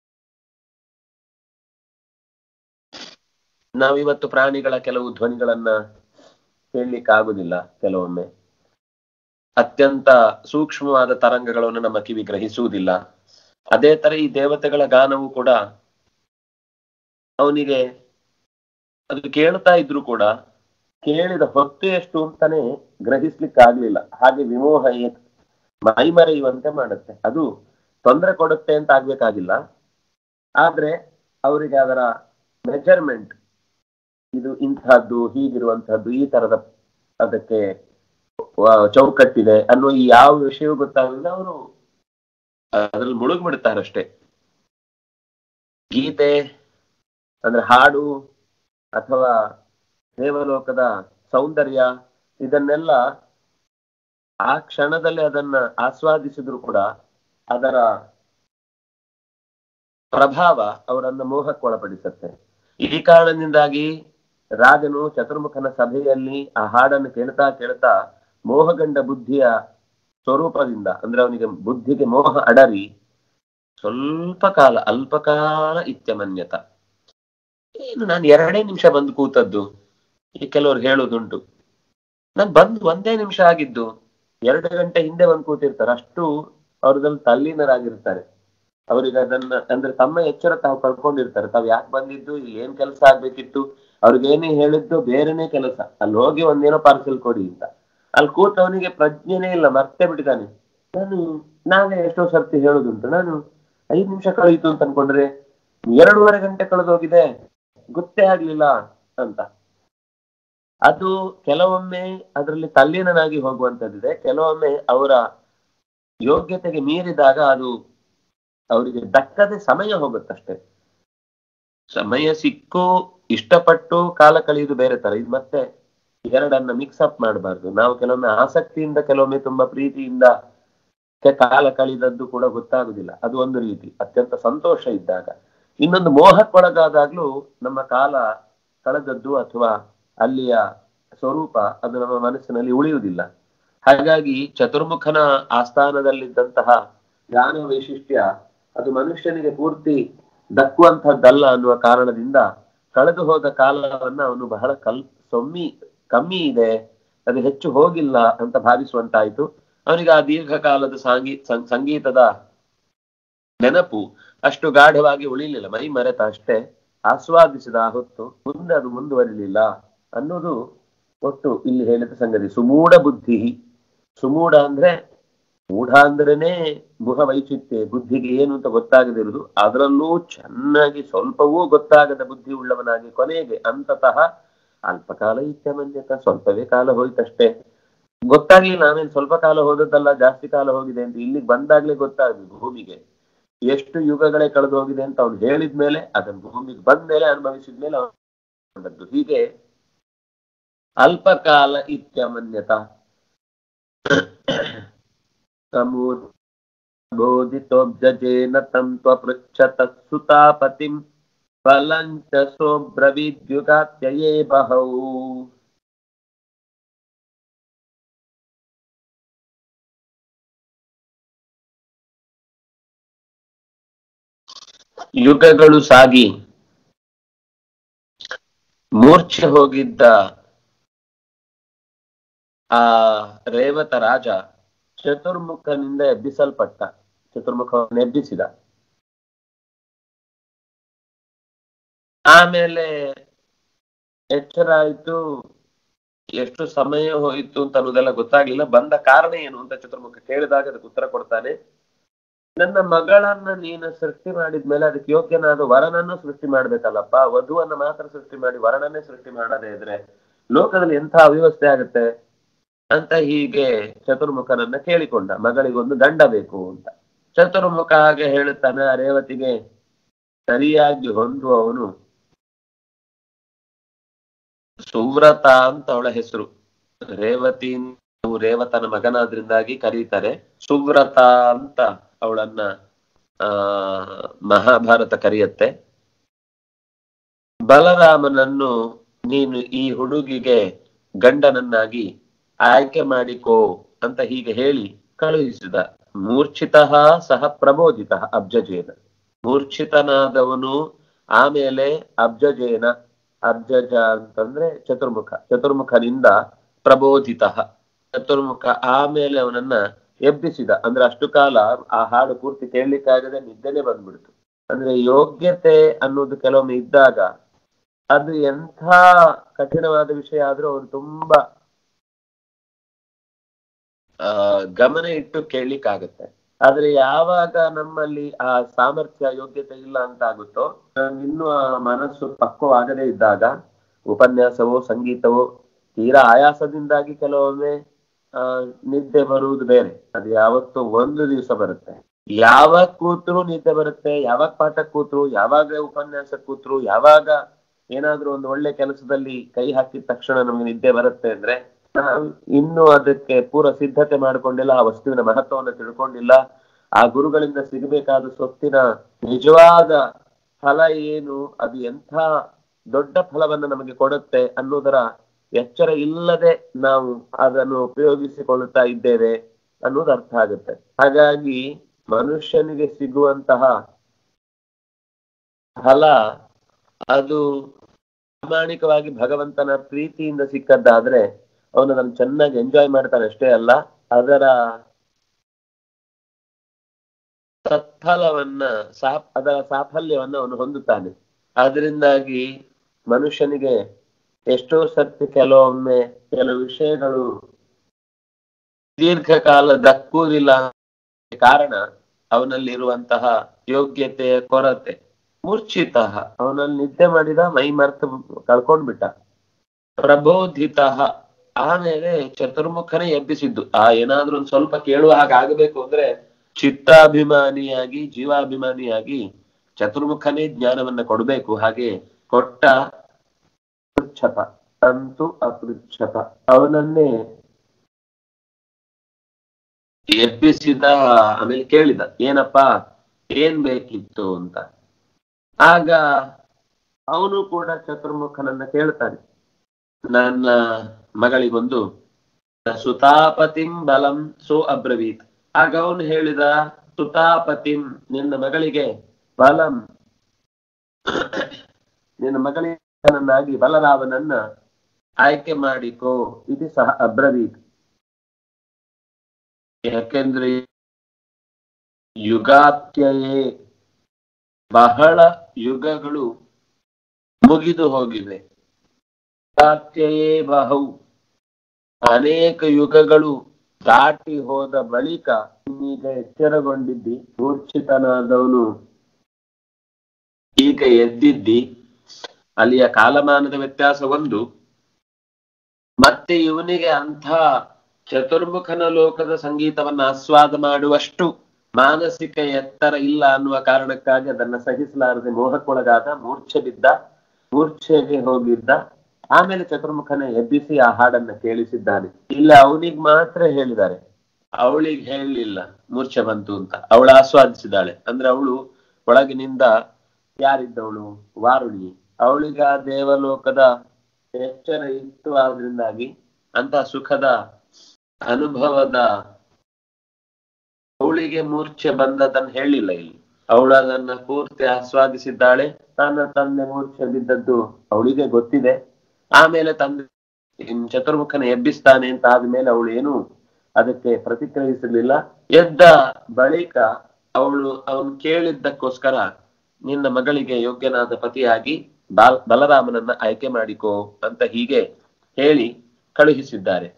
Speaker 1: ನಾವಿವತ್ತು ಪ್ರಾಣಿಗಳ ಕೆಲವು ಧ್ವನಿಗಳನ್ನ ಕೇಳಲಿಕ್ಕಾಗುದಿಲ್ಲ ಕೆಲವೊಮ್ಮೆ ಅತ್ಯಂತ ಸೂಕ್ಷ್ಮವಾದ ತರಂಗಗಳನ್ನು ನಮ್ಮ ಕಿವಿ ಗ್ರಹಿಸುವುದಿಲ್ಲ ಅದೇ ತರ ಈ ದೇವತೆಗಳ ಗಾನವು ಕೂಡ ಅವನಿಗೆ ಅದು ಕೇಳ್ತಾ ಇದ್ರು ಕೂಡ ಕೇಳಿದ ಹೊತ್ತು ಎಷ್ಟು ಅಂತಾನೆ ಗ್ರಹಿಸ್ಲಿಕ್ಕೆ ಆಗ್ಲಿಲ್ಲ ಹಾಗೆ ವಿಮೋಹ ಏತ್ ಮೈಮರೆಯುವಂತೆ ಮಾಡುತ್ತೆ ಅದು ತೊಂದರೆ ಕೊಡುತ್ತೆ ಅಂತ ಆಗ್ಬೇಕಾಗಿಲ್ಲ ಆದ್ರೆ ಅವರಿಗೆ ಅದರ ಮೆಜರ್ಮೆಂಟ್ ಇದು ಇಂತಹದ್ದು ಹೀಗಿರುವಂತಹದ್ದು ಈ ತರದ ಅದಕ್ಕೆ ವ- ಚೌಕಟ್ಟಿದೆ ಅನ್ನೋ ಈ ಯಾವ ವಿಷಯವೂ ಗೊತ್ತಾಗಲಿಲ್ಲ ಅವರು ಅದ್ರಲ್ಲಿ ಮುಳುಗ್ಬಿಡ್ತಾರಷ್ಟೇ ಗೀತೆ ಅಂದ್ರೆ ಹಾಡು ಅಥವಾ ದೇವಲೋಕದ ಸೌಂದರ್ಯ ಇದನ್ನೆಲ್ಲ ಆ ಕ್ಷಣದಲ್ಲಿ ಅದನ್ನ ಆಸ್ವಾದಿಸಿದ್ರು ಕೂಡ ಅದರ ಪ್ರಭಾವ ಅವರನ್ನ ಮೋಹಕ್ಕೊಳಪಡಿಸುತ್ತೆ ಈ ಕಾರಣದಿಂದಾಗಿ ರಾಜನು ಚತುರ್ಮುಖನ ಸಭೆಯಲ್ಲಿ ಆ ಹಾಡನ್ನು ಕೇಳ್ತಾ ಕೇಳ್ತಾ ಮೋಹಗಂಡ ಬುದ್ಧಿಯ ಸ್ವರೂಪದಿಂದ ಅಂದ್ರೆ ಅವನಿಗೆ ಬುದ್ಧಿಗೆ ಮೋಹ ಅಡರಿ ಸ್ವಲ್ಪ ಕಾಲ ಅಲ್ಪಕಾಲ ಇತ್ಯಮನ್ಯತ ಏನು ನಾನು ಎರಡೇ ನಿಮಿಷ ಬಂದು ಕೂತದ್ದು ಈ ಕೆಲವರು ಹೇಳುದುಂಟು ನಾನು ಬಂದು ಒಂದೇ ನಿಮಿಷ ಆಗಿದ್ದು ಎರಡು ಗಂಟೆ ಹಿಂದೆ ಬಂದು ಕೂತಿರ್ತಾರೆ ಅಷ್ಟು ಅವ್ರದಲ್ಲಿ ತಲ್ಲೀನರಾಗಿರ್ತಾರೆ ಅವರಿಗೆ ಅದನ್ನ ಅಂದ್ರೆ ತಮ್ಮ ಎಚ್ಚರ ತಾವು ಕಳ್ಕೊಂಡಿರ್ತಾರೆ ತಾವು ಯಾಕೆ ಬಂದಿದ್ದು ಇಲ್ಲಿ ಏನ್ ಕೆಲಸ ಆಗ್ಬೇಕಿತ್ತು ಅವ್ರಿಗೇನೇ ಹೇಳಿದ್ದು ಬೇರೆನೇ ಕೆಲಸ ಅಲ್ಲಿ ಹೋಗಿ ಒಂದೇನೋ ಪಾರ್ಸೆಲ್ ಕೊಡಿ ಅಂತ ಅಲ್ಲಿ ಕೂತವನಿಗೆ ಪ್ರಜ್ಞೆನೇ ಇಲ್ಲ ಮರ್ತೇ ಬಿಟ್ಟಿದ್ದಾನೆ ನಾನು ನಾವೇ ಎಷ್ಟೋ ಸರ್ತಿ ಹೇಳುದುಂಟು ನಾನು ಐದು ನಿಮಿಷ ಕಳೀತು ಅಂತ ಅನ್ಕೊಂಡ್ರೆ ಎರಡೂವರೆ ಗಂಟೆ ಕಳೆದೋಗಿದೆ ಗೊತ್ತೇ ಆಗ್ಲಿಲ್ಲ ಅಂತ ಅದು ಕೆಲವೊಮ್ಮೆ ಅದರಲ್ಲಿ ತಲ್ಲೀನನಾಗಿ ಹೋಗುವಂತದ್ದಿದೆ ಕೆಲವೊಮ್ಮೆ ಅವರ ಯೋಗ್ಯತೆಗೆ ಮೀರಿದಾಗ ಅದು ಅವರಿಗೆ ದಕ್ಕದೆ ಸಮಯ ಹೋಗುತ್ತಷ್ಟೇ ಸಮಯ ಸಿಕ್ಕು ಇಷ್ಟಪಟ್ಟು ಕಾಲ ಕಳೆಯುವುದು ಬೇರೆ ತರ ಇದು ಮತ್ತೆ ಎರಡನ್ನ ಮಿಕ್ಸ್ ಅಪ್ ಮಾಡಬಾರ್ದು ನಾವು ಕೆಲವೊಮ್ಮೆ ಆಸಕ್ತಿಯಿಂದ ಕೆಲವೊಮ್ಮೆ ತುಂಬಾ ಪ್ರೀತಿಯಿಂದ ಕೆ- ಕಾಲ ಕಳೆದದ್ದು ಕೂಡ ಗೊತ್ತಾಗುದಿಲ್ಲ ಅದು ಒಂದು ರೀತಿ ಅತ್ಯಂತ ಸಂತೋಷ ಇದ್ದಾಗ ಇನ್ನೊಂದು ಮೋಹಕ್ಕೊಳಗಾದಾಗ್ಲೂ ನಮ್ಮ ಕಾಲ ಕಳೆದದ್ದು ಅಥವಾ ಅಲ್ಲಿಯ ಸ್ವರೂಪ ಅದು ನಮ್ಮ ಮನಸ್ಸಿನಲ್ಲಿ ಉಳಿಯುವುದಿಲ್ಲ ಹಾಗಾಗಿ ಚತುರ್ಮುಖನ ಆಸ್ಥಾನದಲ್ಲಿದ್ದಂತಹ ಜ್ಞಾನ ವೈಶಿಷ್ಟ್ಯ ಅದು ಮನುಷ್ಯನಿಗೆ ಪೂರ್ತಿ ದಕ್ಕುವಂತಹದ್ದಲ್ಲ ಅನ್ನುವ ಕಾರಣದಿಂದ ಕಳೆದು ಹೋದ ಕಾಲವನ್ನ ಅವನು ಬಹಳ ಕಲ್ ಸೊಮ್ಮಿ ಕಮ್ಮಿ ಇದೆ ಅದು ಹೆಚ್ಚು ಹೋಗಿಲ್ಲ ಅಂತ ಭಾವಿಸುವಂತಾಯ್ತು ಅವನಿಗೆ ಆ ದೀರ್ಘಕಾಲದ ಸಾಂಗೀ ಸಂ- ಸಂಗೀತದ ನೆನಪು ಅಷ್ಟು ಗಾಢವಾಗಿ ಉಳಿಲಿಲ್ಲ ಮೈ ಮರೆತ ಅಷ್ಟೇ ಆಸ್ವಾದಿಸಿದ ಆ ಹೊತ್ತು ಮುಂದೆ ಅದು ಮುಂದುವರಿಲಿಲ್ಲ ಅನ್ನೋದು ಒಟ್ಟು ಇಲ್ಲಿ ಹೇಳಿದ ಸಂಗತಿ ಸುಮೂಢ ಬುದ್ಧಿ ಸುಮೂಢ ಅಂದ್ರೆ ಮೂಢ ಅಂದ್ರೇನೆ ಮುಖ ವೈಚಿತ್ಯ ಬುದ್ಧಿಗೆ ಏನು ಅಂತ ಗೊತ್ತಾಗದಿರುವುದು ಅದರಲ್ಲೂ ಚೆನ್ನಾಗಿ ಸ್ವಲ್ಪವೂ ಗೊತ್ತಾಗದ ಬುದ್ಧಿ ಉಳ್ಳವನಾಗಿ ಕೊನೆಗೆ ಅಂತತಃ ಅಲ್ಪಕಾಲ ಇತ್ಯಮನ್ಯತ ಸ್ವಲ್ಪವೇ ಕಾಲ ಹೋಯ್ತಷ್ಟೇ ಗೊತ್ತಾಗ್ಲಿಲ್ಲ ಆಮೇಲೆ ಸ್ವಲ್ಪ ಕಾಲ ಹೋದದ್ದಲ್ಲ ಜಾಸ್ತಿ ಕಾಲ ಹೋಗಿದೆ ಅಂತ ಇಲ್ಲಿಗೆ ಬಂದಾಗ್ಲೇ ಗೊತ್ತಾಗ್ಲಿ ಭೂಮಿಗೆ ಎಷ್ಟು ಯುಗಗಳೇ ಕಳೆದು ಹೋಗಿದೆ ಅಂತ ಅವ್ನು ಹೇಳಿದ್ಮೇಲೆ ಅದನ್ನು ಭೂಮಿಗೆ ಬಂದ್ಮೇಲೆ ಅನುಭವಿಸಿದ್ಮೇಲೆ ಅವನದ್ದು ಹೀಗೆ ಅಲ್ಪಕಾಲ ಇತ್ಯಮನ್ಯತ ಸಮೂರ್ ಬೋಧಿತೋಬ್ಜೇನ ತಂ ತ್ವಪೃಚ್ಛತ ಸುತಾಪತಿಂ ಫಲಂಚ ಸೋಬ್ರವೀದ್ಯುಗಾತ್ಯಯೇ ಬಹೌ ಯುಗಗಳು ಸಾಗಿ ಮೂರ್ಛೆ ಹೋಗಿದ್ದ ಆ ರೇವತ ರಾಜ ಚತುರ್ಮುಖನಿಂದ ಎಬ್ಬಿಸಲ್ಪಟ್ಟ ಚತುರ್ಮುಖವನ್ನು ಎಬ್ಬಿಸಿದ ಆಮೇಲೆ ಎಚ್ಚರ ಆಯ್ತು ಎಷ್ಟು ಸಮಯ ಹೋಯಿತು ಅಂತ ಅನ್ನೋದೆಲ್ಲ ಗೊತ್ತಾಗ್ಲಿಲ್ಲ ಬಂದ ಕಾರಣ ಏನು ಅಂತ ಚತುರ್ಮುಖ ಕೇಳಿದಾಗ ಅದಕ್ಕೆ ಉತ್ತರ ಕೊಡ್ತಾನೆ ನನ್ನ ಮಗಳನ್ನ ನೀನು ಸೃಷ್ಟಿ ಮಾಡಿದ್ಮೇಲೆ ಅದಕ್ಕೆ ಯೋಗ್ಯನಾದ ವರನನ್ನು ಸೃಷ್ಟಿ ಮಾಡ್ಬೇಕಲ್ಲಪ್ಪ ವಧುವನ್ನ ಮಾತ್ರ ಸೃಷ್ಟಿ ಮಾಡಿ ವರನನ್ನೇ ಸೃಷ್ಟಿ ಮಾಡದೇ ಇದ್ರೆ ಲೋಕದಲ್ಲಿ ಎಂಥ ಅವ್ಯವಸ್ಥೆ ಆಗುತ್ತೆ ಅಂತ ಹೀಗೆ ಚತುರ್ಮುಖನನ್ನ ಕೇಳಿಕೊಂಡ ಮಗಳಿಗೊಂದು ದಂಡ ಬೇಕು ಅಂತ ಚತುರ್ಮುಖ ಹಾಗೆ ಹೇಳುತ್ತಾನೆ ಆ ರೇವತಿಗೆ ಸರಿಯಾಗಿ ಹೊಂದುವವನು ಸುವ್ರತ ಅಂತ ಅವಳ ಹೆಸರು ರೇವತಿ ನಾವು ರೇವತನ ಮಗನಾದ್ರಿಂದಾಗಿ ಕರೀತಾರೆ ಸುವ್ರತ ಅಂತ ಅವಳನ್ನ ಆ ಮಹಾಭಾರತ ಕರೆಯತ್ತೆ ಬಲರಾಮನನ್ನು ನೀನು ಈ ಹುಡುಗಿಗೆ ಗಂಡನನ್ನಾಗಿ ಆಯ್ಕೆ ಮಾಡಿಕೋ ಅಂತ ಹೀಗೆ ಹೇಳಿ ಕಳುಹಿಸಿದ ಮೂರ್ಛಿತ ಸಹ ಪ್ರಬೋಧಿತ ಅಬ್ಜಜೇನ ಮೂರ್ಛಿತನಾದವನು ಆಮೇಲೆ ಅಬ್ಜಜೇನ ಅಬ್ಜಜ ಅಂತಂದ್ರೆ ಚತುರ್ಮುಖ ಚತುರ್ಮುಖನಿಂದ ಪ್ರಬೋಧಿತ ಚತುರ್ಮುಖ ಆಮೇಲೆ ಅವನನ್ನ ಎಬ್ಬಿಸಿದ ಅಂದ್ರೆ ಅಷ್ಟು ಕಾಲ ಆ ಹಾಡು ಪೂರ್ತಿ ಕೇಳಲಿಕ್ಕಾಗದೆ ನಿದ್ದೆನೆ ಬಂದ್ಬಿಡ್ತು ಅಂದ್ರೆ ಯೋಗ್ಯತೆ ಅನ್ನೋದು ಕೆಲವೊಮ್ಮೆ ಇದ್ದಾಗ ಅದು ಎಂಥ ಕಠಿಣವಾದ ವಿಷಯ ಆದ್ರೂ ಅವ್ರು ತುಂಬಾ ಆ ಗಮನ ಇಟ್ಟು ಕೇಳಲಿಕ್ಕಾಗತ್ತೆ ಆದ್ರೆ ಯಾವಾಗ ನಮ್ಮಲ್ಲಿ ಆ ಸಾಮರ್ಥ್ಯ ಯೋಗ್ಯತೆ ಇಲ್ಲ ಅಂತ ಆಗುತ್ತೋ ಇನ್ನೂ ಆ ಮನಸ್ಸು ಪಕ್ವವಾಗದೇ ಇದ್ದಾಗ ಉಪನ್ಯಾಸವೋ ಸಂಗೀತವೋ ತೀರಾ ಆಯಾಸದಿಂದಾಗಿ ಕೆಲವೊಮ್ಮೆ ಆ ನಿದ್ದೆ ಬರುವುದು ಬೇರೆ ಅದು ಯಾವತ್ತು ಒಂದು ದಿವಸ ಬರುತ್ತೆ ಯಾವಾಗ ಕೂತ್ರು ನಿದ್ದೆ ಬರುತ್ತೆ ಯಾವಾಗ ಪಾಠ ಕೂತ್ರು ಯಾವಾಗ ಉಪನ್ಯಾಸ ಕೂತ್ರು ಯಾವಾಗ ಏನಾದ್ರೂ ಒಂದು ಒಳ್ಳೆ ಕೆಲಸದಲ್ಲಿ ಕೈ ಹಾಕಿದ ತಕ್ಷಣ ನಮ್ಗೆ ನಿದ್ದೆ ಬರುತ್ತೆ ಅಂದ್ರೆ ನಾವು ಇನ್ನು ಅದಕ್ಕೆ ಪೂರ ಸಿದ್ಧತೆ ಮಾಡ್ಕೊಂಡಿಲ್ಲ ಆ ವಸ್ತುವಿನ ಮಹತ್ವವನ್ನು ತಿಳ್ಕೊಂಡಿಲ್ಲ ಆ ಗುರುಗಳಿಂದ ಸಿಗಬೇಕಾದ ಸೊತ್ತಿನ ನಿಜವಾದ ಫಲ ಏನು ಅದು ಎಂಥ ದೊಡ್ಡ ಫಲವನ್ನು ನಮಗೆ ಕೊಡುತ್ತೆ ಅನ್ನೋದರ ಎಚ್ಚರ ಇಲ್ಲದೆ ನಾವು ಅದನ್ನು ಉಪಯೋಗಿಸಿಕೊಳ್ಳುತ್ತಾ ಇದ್ದೇವೆ ಅನ್ನೋದು ಅರ್ಥ ಆಗುತ್ತೆ ಹಾಗಾಗಿ ಮನುಷ್ಯನಿಗೆ ಸಿಗುವಂತಹ ಫಲ ಅದು ಪ್ರಾಮಾಣಿಕವಾಗಿ ಭಗವಂತನ ಪ್ರೀತಿಯಿಂದ ಸಿಕ್ಕದ್ದಾದ್ರೆ ಅವನು ಅದನ್ನು ಚೆನ್ನಾಗಿ ಎಂಜಾಯ್ ಮಾಡ್ತಾನೆ ಅಷ್ಟೇ ಅಲ್ಲ ಅದರ ಸತ್ಫಲವನ್ನ ಸಾ ಅದರ ಸಾಫಲ್ಯವನ್ನ ಅವನು ಹೊಂದುತ್ತಾನೆ ಆದ್ರಿಂದಾಗಿ ಮನುಷ್ಯನಿಗೆ ಎಷ್ಟೋ ಸರ್ತಿ ಕೆಲವೊಮ್ಮೆ ಕೆಲವು ವಿಷಯಗಳು ದೀರ್ಘಕಾಲ ದಕ್ಕುವುದಿಲ್ಲ ಕಾರಣ ಅವನಲ್ಲಿರುವಂತಹ ಯೋಗ್ಯತೆಯ ಕೊರತೆ ಮೂರ್ಛಿತ ಅವನಲ್ಲಿ ನಿದ್ದೆ ಮಾಡಿದ ಮೈ ಮರ್ತು ಕಳ್ಕೊಂಡ್ಬಿಟ್ಟ ಪ್ರಬೋಧಿತ ಆಮೇಲೆ ಚತುರ್ಮುಖನೇ ಎಬ್ಬಿಸಿದ್ದು ಆ ಏನಾದ್ರೂ ಒಂದ್ ಸ್ವಲ್ಪ ಕೇಳುವ ಹಾಗೆ ಆಗಬೇಕು ಅಂದ್ರೆ ಚಿತ್ತಾಭಿಮಾನಿಯಾಗಿ ಜೀವಾಭಿಮಾನಿಯಾಗಿ ಚತುರ್ಮುಖನೇ ಜ್ಞಾನವನ್ನ ಕೊಡ್ಬೇಕು ಹಾಗೆ ಕೊಟ್ಟ ಪೃಚ್ಛತ ತಂತು ಅಪೃಚ್ಛತ ಅವನನ್ನೇ ಎಬ್ಬಿಸಿದ ಆಮೇಲೆ ಕೇಳಿದ ಏನಪ್ಪಾ ಏನ್ ಬೇಕಿತ್ತು ಅಂತ ಆಗ ಅವನು ಕೂಡ ಚತುರ್ಮುಖನನ್ನ ಕೇಳ್ತಾನೆ ನನ್ನ ಮಗಳಿಗೊಂದು ಸುತಾಪತಿಂ ಬಲಂ ಸೋ ಅಬ್ರವೀತ್ ಆಗ ಅವನು ಹೇಳಿದ ಸುತಾಪತಿಂ ನಿನ್ನ ಮಗಳಿಗೆ ಬಲಂ ನಿನ್ನ ಮಗಳಿಗನಾಗಿ ಬಲರಾಮನನ್ನ ಆಯ್ಕೆ ಮಾಡಿಕೋ ಇದು ಸಹ ಅಬ್ರವೀತ್ ಯಾಕೆಂದ್ರೆ ಯುಗಾತ್ಯಯೇ ಬಹಳ ಯುಗಗಳು ಮುಗಿದು ಹೋಗಿವೆ ಯುಗಾತ್ಯಯೇ ಬಹು ಅನೇಕ ಯುಗಗಳು ದಾಟಿ ಹೋದ ಬಳಿಕ ಈಗ ಎಚ್ಚರಗೊಂಡಿದ್ದಿ ಮೂರ್ಛಿತನಾದವನು ಈಗ ಎದ್ದಿದ್ದಿ ಅಲ್ಲಿಯ ಕಾಲಮಾನದ ವ್ಯತ್ಯಾಸ ಒಂದು ಮತ್ತೆ ಇವನಿಗೆ ಅಂಥ ಚತುರ್ಮುಖನ ಲೋಕದ ಸಂಗೀತವನ್ನ ಆಸ್ವಾದ ಮಾಡುವಷ್ಟು ಮಾನಸಿಕ ಎತ್ತರ ಇಲ್ಲ ಅನ್ನುವ ಕಾರಣಕ್ಕಾಗಿ ಅದನ್ನ ಸಹಿಸಲಾರದೆ ಮೋಹಕ್ಕೊಳಗಾದ ಮೂರ್ಛೆ ಬಿದ್ದ ಮೂರ್ಛೆಗೆ ಹೋಗಿದ್ದ ಆಮೇಲೆ ಚತುರ್ಮುಖನ ಎಬ್ಬಿಸಿ ಆ ಹಾಡನ್ನ ಕೇಳಿಸಿದ್ದಾನೆ ಇಲ್ಲ ಅವನಿಗೆ ಮಾತ್ರ ಹೇಳಿದ್ದಾರೆ ಅವಳಿಗೆ ಹೇಳಲಿಲ್ಲ ಮೂರ್ಛೆ ಬಂತು ಅಂತ ಅವಳು ಆಸ್ವಾದಿಸಿದಾಳೆ ಅಂದ್ರೆ ಅವಳು ಒಳಗಿನಿಂದ ಯಾರಿದ್ದವಳು ವಾರುಣಿ ಅವಳಿಗ ದೇವಲೋಕದ ಎಚ್ಚರ ಇತ್ತು ಆದ್ರಿಂದಾಗಿ ಅಂತ ಸುಖದ ಅನುಭವದ ಅವಳಿಗೆ ಮೂರ್ಛೆ ಬಂದದನ್ನ ಹೇಳಿಲ್ಲ ಇಲ್ಲಿ ಅವಳು ಅದನ್ನ ಪೂರ್ತಿ ಆಸ್ವಾದಿಸಿದ್ದಾಳೆ ತನ್ನ ತಂದೆ ಮೂರ್ಛೆ ಬಿದ್ದದ್ದು ಅವಳಿಗೆ ಗೊತ್ತಿದೆ ಆಮೇಲೆ ತಂದೆ ಇನ್ ಚತುರ್ಮುಖನ ಎಬ್ಬಿಸ್ತಾನೆ ಅಂತ ಆದ್ಮೇಲೆ ಅವಳು ಏನು ಅದಕ್ಕೆ ಪ್ರತಿಕ್ರಿಯಿಸಲಿಲ್ಲ ಎದ್ದ ಬಳಿಕ ಅವಳು ಅವನು ಕೇಳಿದ್ದಕ್ಕೋಸ್ಕರ ನಿನ್ನ ಮಗಳಿಗೆ ಯೋಗ್ಯನಾದ ಪತಿಯಾಗಿ ಬಾಲ್ ಬಲರಾಮನನ್ನ ಆಯ್ಕೆ ಮಾಡಿಕೋ ಅಂತ ಹೀಗೆ ಹೇಳಿ ಕಳುಹಿಸಿದ್ದಾರೆ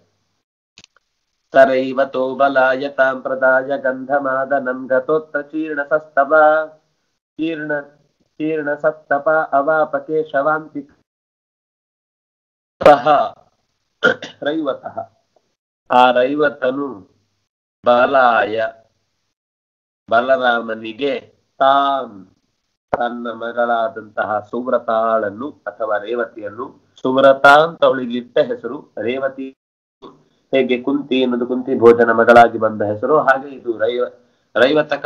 Speaker 1: ಸರೈವತೋ ಬಲಾಯತಾಂ ಪ್ರದಾಯ ಗಂಧಮಾದನಂ ಗತೋತ್ರ ಚೀರ್ಣ ಸಸ್ತವ ಚೀರ್ಣ ಚೀರ್ಣ ಸಸ್ತಪ ಅವಾಪ ಕೇಶವಾಂತಿ ರೈವತಃ ಆ ರೈವತನು ಬಲಾಯ ಬಲರಾಮನಿಗೆ ತಾನ್ ತನ್ನ ಮಗಳಾದಂತಹ ಸುವ್ರತಾಳನ್ನು ಅಥವಾ ರೇವತಿಯನ್ನು ಸುವ್ರತಾ ಅಂತ ಅವಳಿಗೆ ಇಟ್ಟ ಹೆಸರು ರೇವತಿ ಹೇಗೆ ಕುಂತಿ ಎನ್ನುವುದು ಕುಂತಿ ಭೋಜನ ಮಗಳಾಗಿ ಬಂದ ಹೆಸರು ಹಾಗೆ ಇದು ರೈವ ರೈವತಕ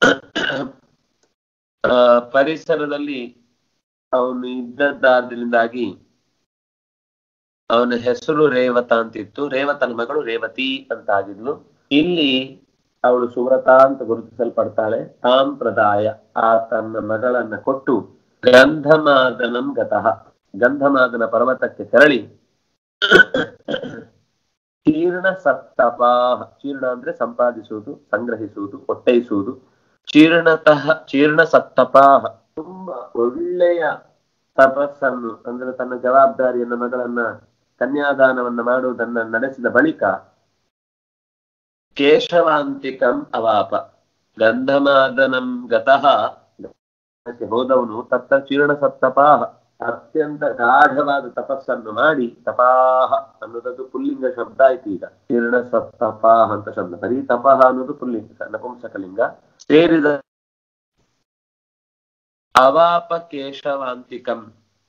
Speaker 1: ಆ, ಪರಿಸರದಲ್ಲಿ ಅವನು ಇದ್ದದ್ದಾದ್ರಿಂದಾಗಿ ಅವನ ಹೆಸರು ರೇವತ ಅಂತಿತ್ತು ರೇವತನ ಮಗಳು ರೇವತಿ ಅಂತ ಆಗಿದ್ಲು ಇಲ್ಲಿ ಅವಳು ಸುವ್ರತ ಅಂತ ಗುರುತಿಸಲ್ಪಡ್ತಾಳೆ ತಾಂ ಪ್ರದಾಯ ಆ ತನ್ನ ಮಗಳನ್ನ ಕೊಟ್ಟು ಗಂಧಮಾದನಂ ಗತಃ ಗಂಧಮಾದನ ಪರ್ವತಕ್ಕೆ ತೆರಳಿ ಚೀರ್ಣ ಸತ್ತಪ ಚೀರ್ಣ ಅಂದ್ರೆ ಸಂಪಾದಿಸುವುದು ಸಂಗ್ರಹಿಸುವುದು ಒಟ್ಟೈಸುವುದು ಚೀರ್ಣತಃ ಚೀರ್ಣ ಸತ್ತಪಾಹ ತುಂಬಾ ಒಳ್ಳೆಯ ತಪಸ್ಸನ್ನು ಅಂದ್ರೆ ತನ್ನ ಜವಾಬ್ದಾರಿಯನ್ನ ಮಗಳನ್ನ ಕನ್ಯಾದಾನವನ್ನ ಮಾಡುವುದನ್ನ ನಡೆಸಿದ ಬಳಿಕ ಕೇಶವಾಂತಿಕಂ ಅವಾಪ ಗಂಧಮಾದನಂ ಗತಃ ಗಂಧಕ್ಕೆ ಹೋದವನು ತತ್ತ ಚೀರ್ಣ ಸತ್ತಪಾಹ ಅತ್ಯಂತ ಗಾಢವಾದ ತಪಸ್ಸನ್ನು ಮಾಡಿ ತಪಾಹ ಅನ್ನೋದದ್ದು ಪುಲ್ಲಿಂಗ ಶಬ್ದ ಆಯ್ತು ಈಗ ಚೀರ್ಣ ಸತ್ತಪಾಹ ಅಂತ ಶಬ್ದ ಬರೀ ತಪಹ ಅನ್ನೋದು ಪುಲ್ಲಿಂಗ ನಪುಂಸಕಲಿಂಗ ಸೇರಿದ ಅವಾಪ ಕೇಶವಾಂತಿಕಂ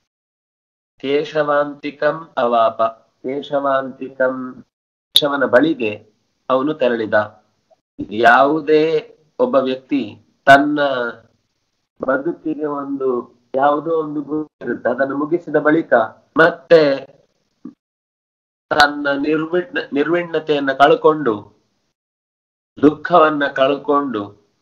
Speaker 1: ಕೇಶವಾಂತಿಕಂ ಅವಾಪ ಕೇಶವಾಂತಿಕಂ ಕೇಶವನ ಬಳಿಗೆ ಅವನು ತೆರಳಿದ ಯಾವುದೇ ಒಬ್ಬ ವ್ಯಕ್ತಿ ತನ್ನ ಬದುಕಿಗೆ ಒಂದು ಯಾವುದೋ ಒಂದು ಗುರಿ ಇರುತ್ತೆ ಅದನ್ನು ಮುಗಿಸಿದ ಬಳಿಕ ಮತ್ತೆ ತನ್ನ ನಿರ್ವಿಣ್ಣ ನಿರ್ವಿಣ್ಣತೆಯನ್ನ ಕಳ್ಕೊಂಡು ದುಃಖವನ್ನ ಕಳ್ಕೊಂಡು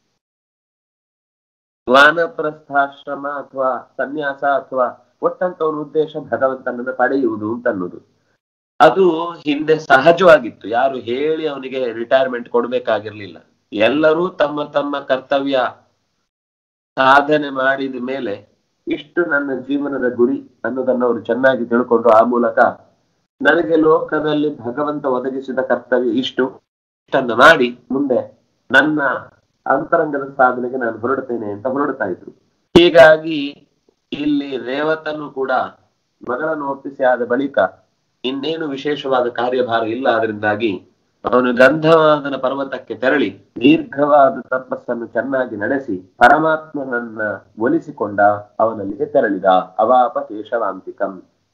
Speaker 1: ವಾನಪ್ರಸ್ಥಾಶ್ರಮ ಅಥವಾ ಸನ್ಯಾಸ ಅಥವಾ ಒಟ್ಟಂತ ಅವನ ಉದ್ದೇಶ ಭಗವಂತನನ್ನ ಪಡೆಯುವುದು ಅಂತ ಅನ್ನೋದು ಅದು ಹಿಂದೆ ಸಹಜವಾಗಿತ್ತು ಯಾರು ಹೇಳಿ ಅವನಿಗೆ ರಿಟೈರ್ಮೆಂಟ್ ಕೊಡ್ಬೇಕಾಗಿರ್ಲಿಲ್ಲ ಎಲ್ಲರೂ ತಮ್ಮ ತಮ್ಮ ಕರ್ತವ್ಯ ಸಾಧನೆ ಮಾಡಿದ ಮೇಲೆ ಇಷ್ಟು ನನ್ನ ಜೀವನದ ಗುರಿ ಅನ್ನೋದನ್ನ ಅವರು ಚೆನ್ನಾಗಿ ತಿಳ್ಕೊಂಡು ಆ ಮೂಲಕ ನನಗೆ ಲೋಕದಲ್ಲಿ ಭಗವಂತ ಒದಗಿಸಿದ ಕರ್ತವ್ಯ ಇಷ್ಟು ಇಷ್ಟನ್ನು ಮಾಡಿ ಮುಂದೆ ನನ್ನ ಅಂತರಂಗದ ಸಾಧನೆಗೆ ನಾನು ಹೊರಡ್ತೇನೆ ಅಂತ ಹೊರಡ್ತಾ ಇದ್ರು ಹೀಗಾಗಿ ಇಲ್ಲಿ ರೇವತನು ಕೂಡ ಮಗಳನ್ನು ಒಪ್ಪಿಸಿ ಆದ ಬಳಿಕ ಇನ್ನೇನು ವಿಶೇಷವಾದ ಕಾರ್ಯಭಾರ ಇಲ್ಲ ಅದರಿಂದಾಗಿ ಅವನು ಗಂಧವಾದನ ಪರ್ವತಕ್ಕೆ ತೆರಳಿ ದೀರ್ಘವಾದ ತಪಸ್ಸನ್ನು ಚೆನ್ನಾಗಿ ನಡೆಸಿ ಪರಮಾತ್ಮನನ್ನ ಒಲಿಸಿಕೊಂಡ ಅವನಲ್ಲಿಗೆ ತೆರಳಿದ ಅವಾಪ ಕೇಶವಾಂತಿಕಂ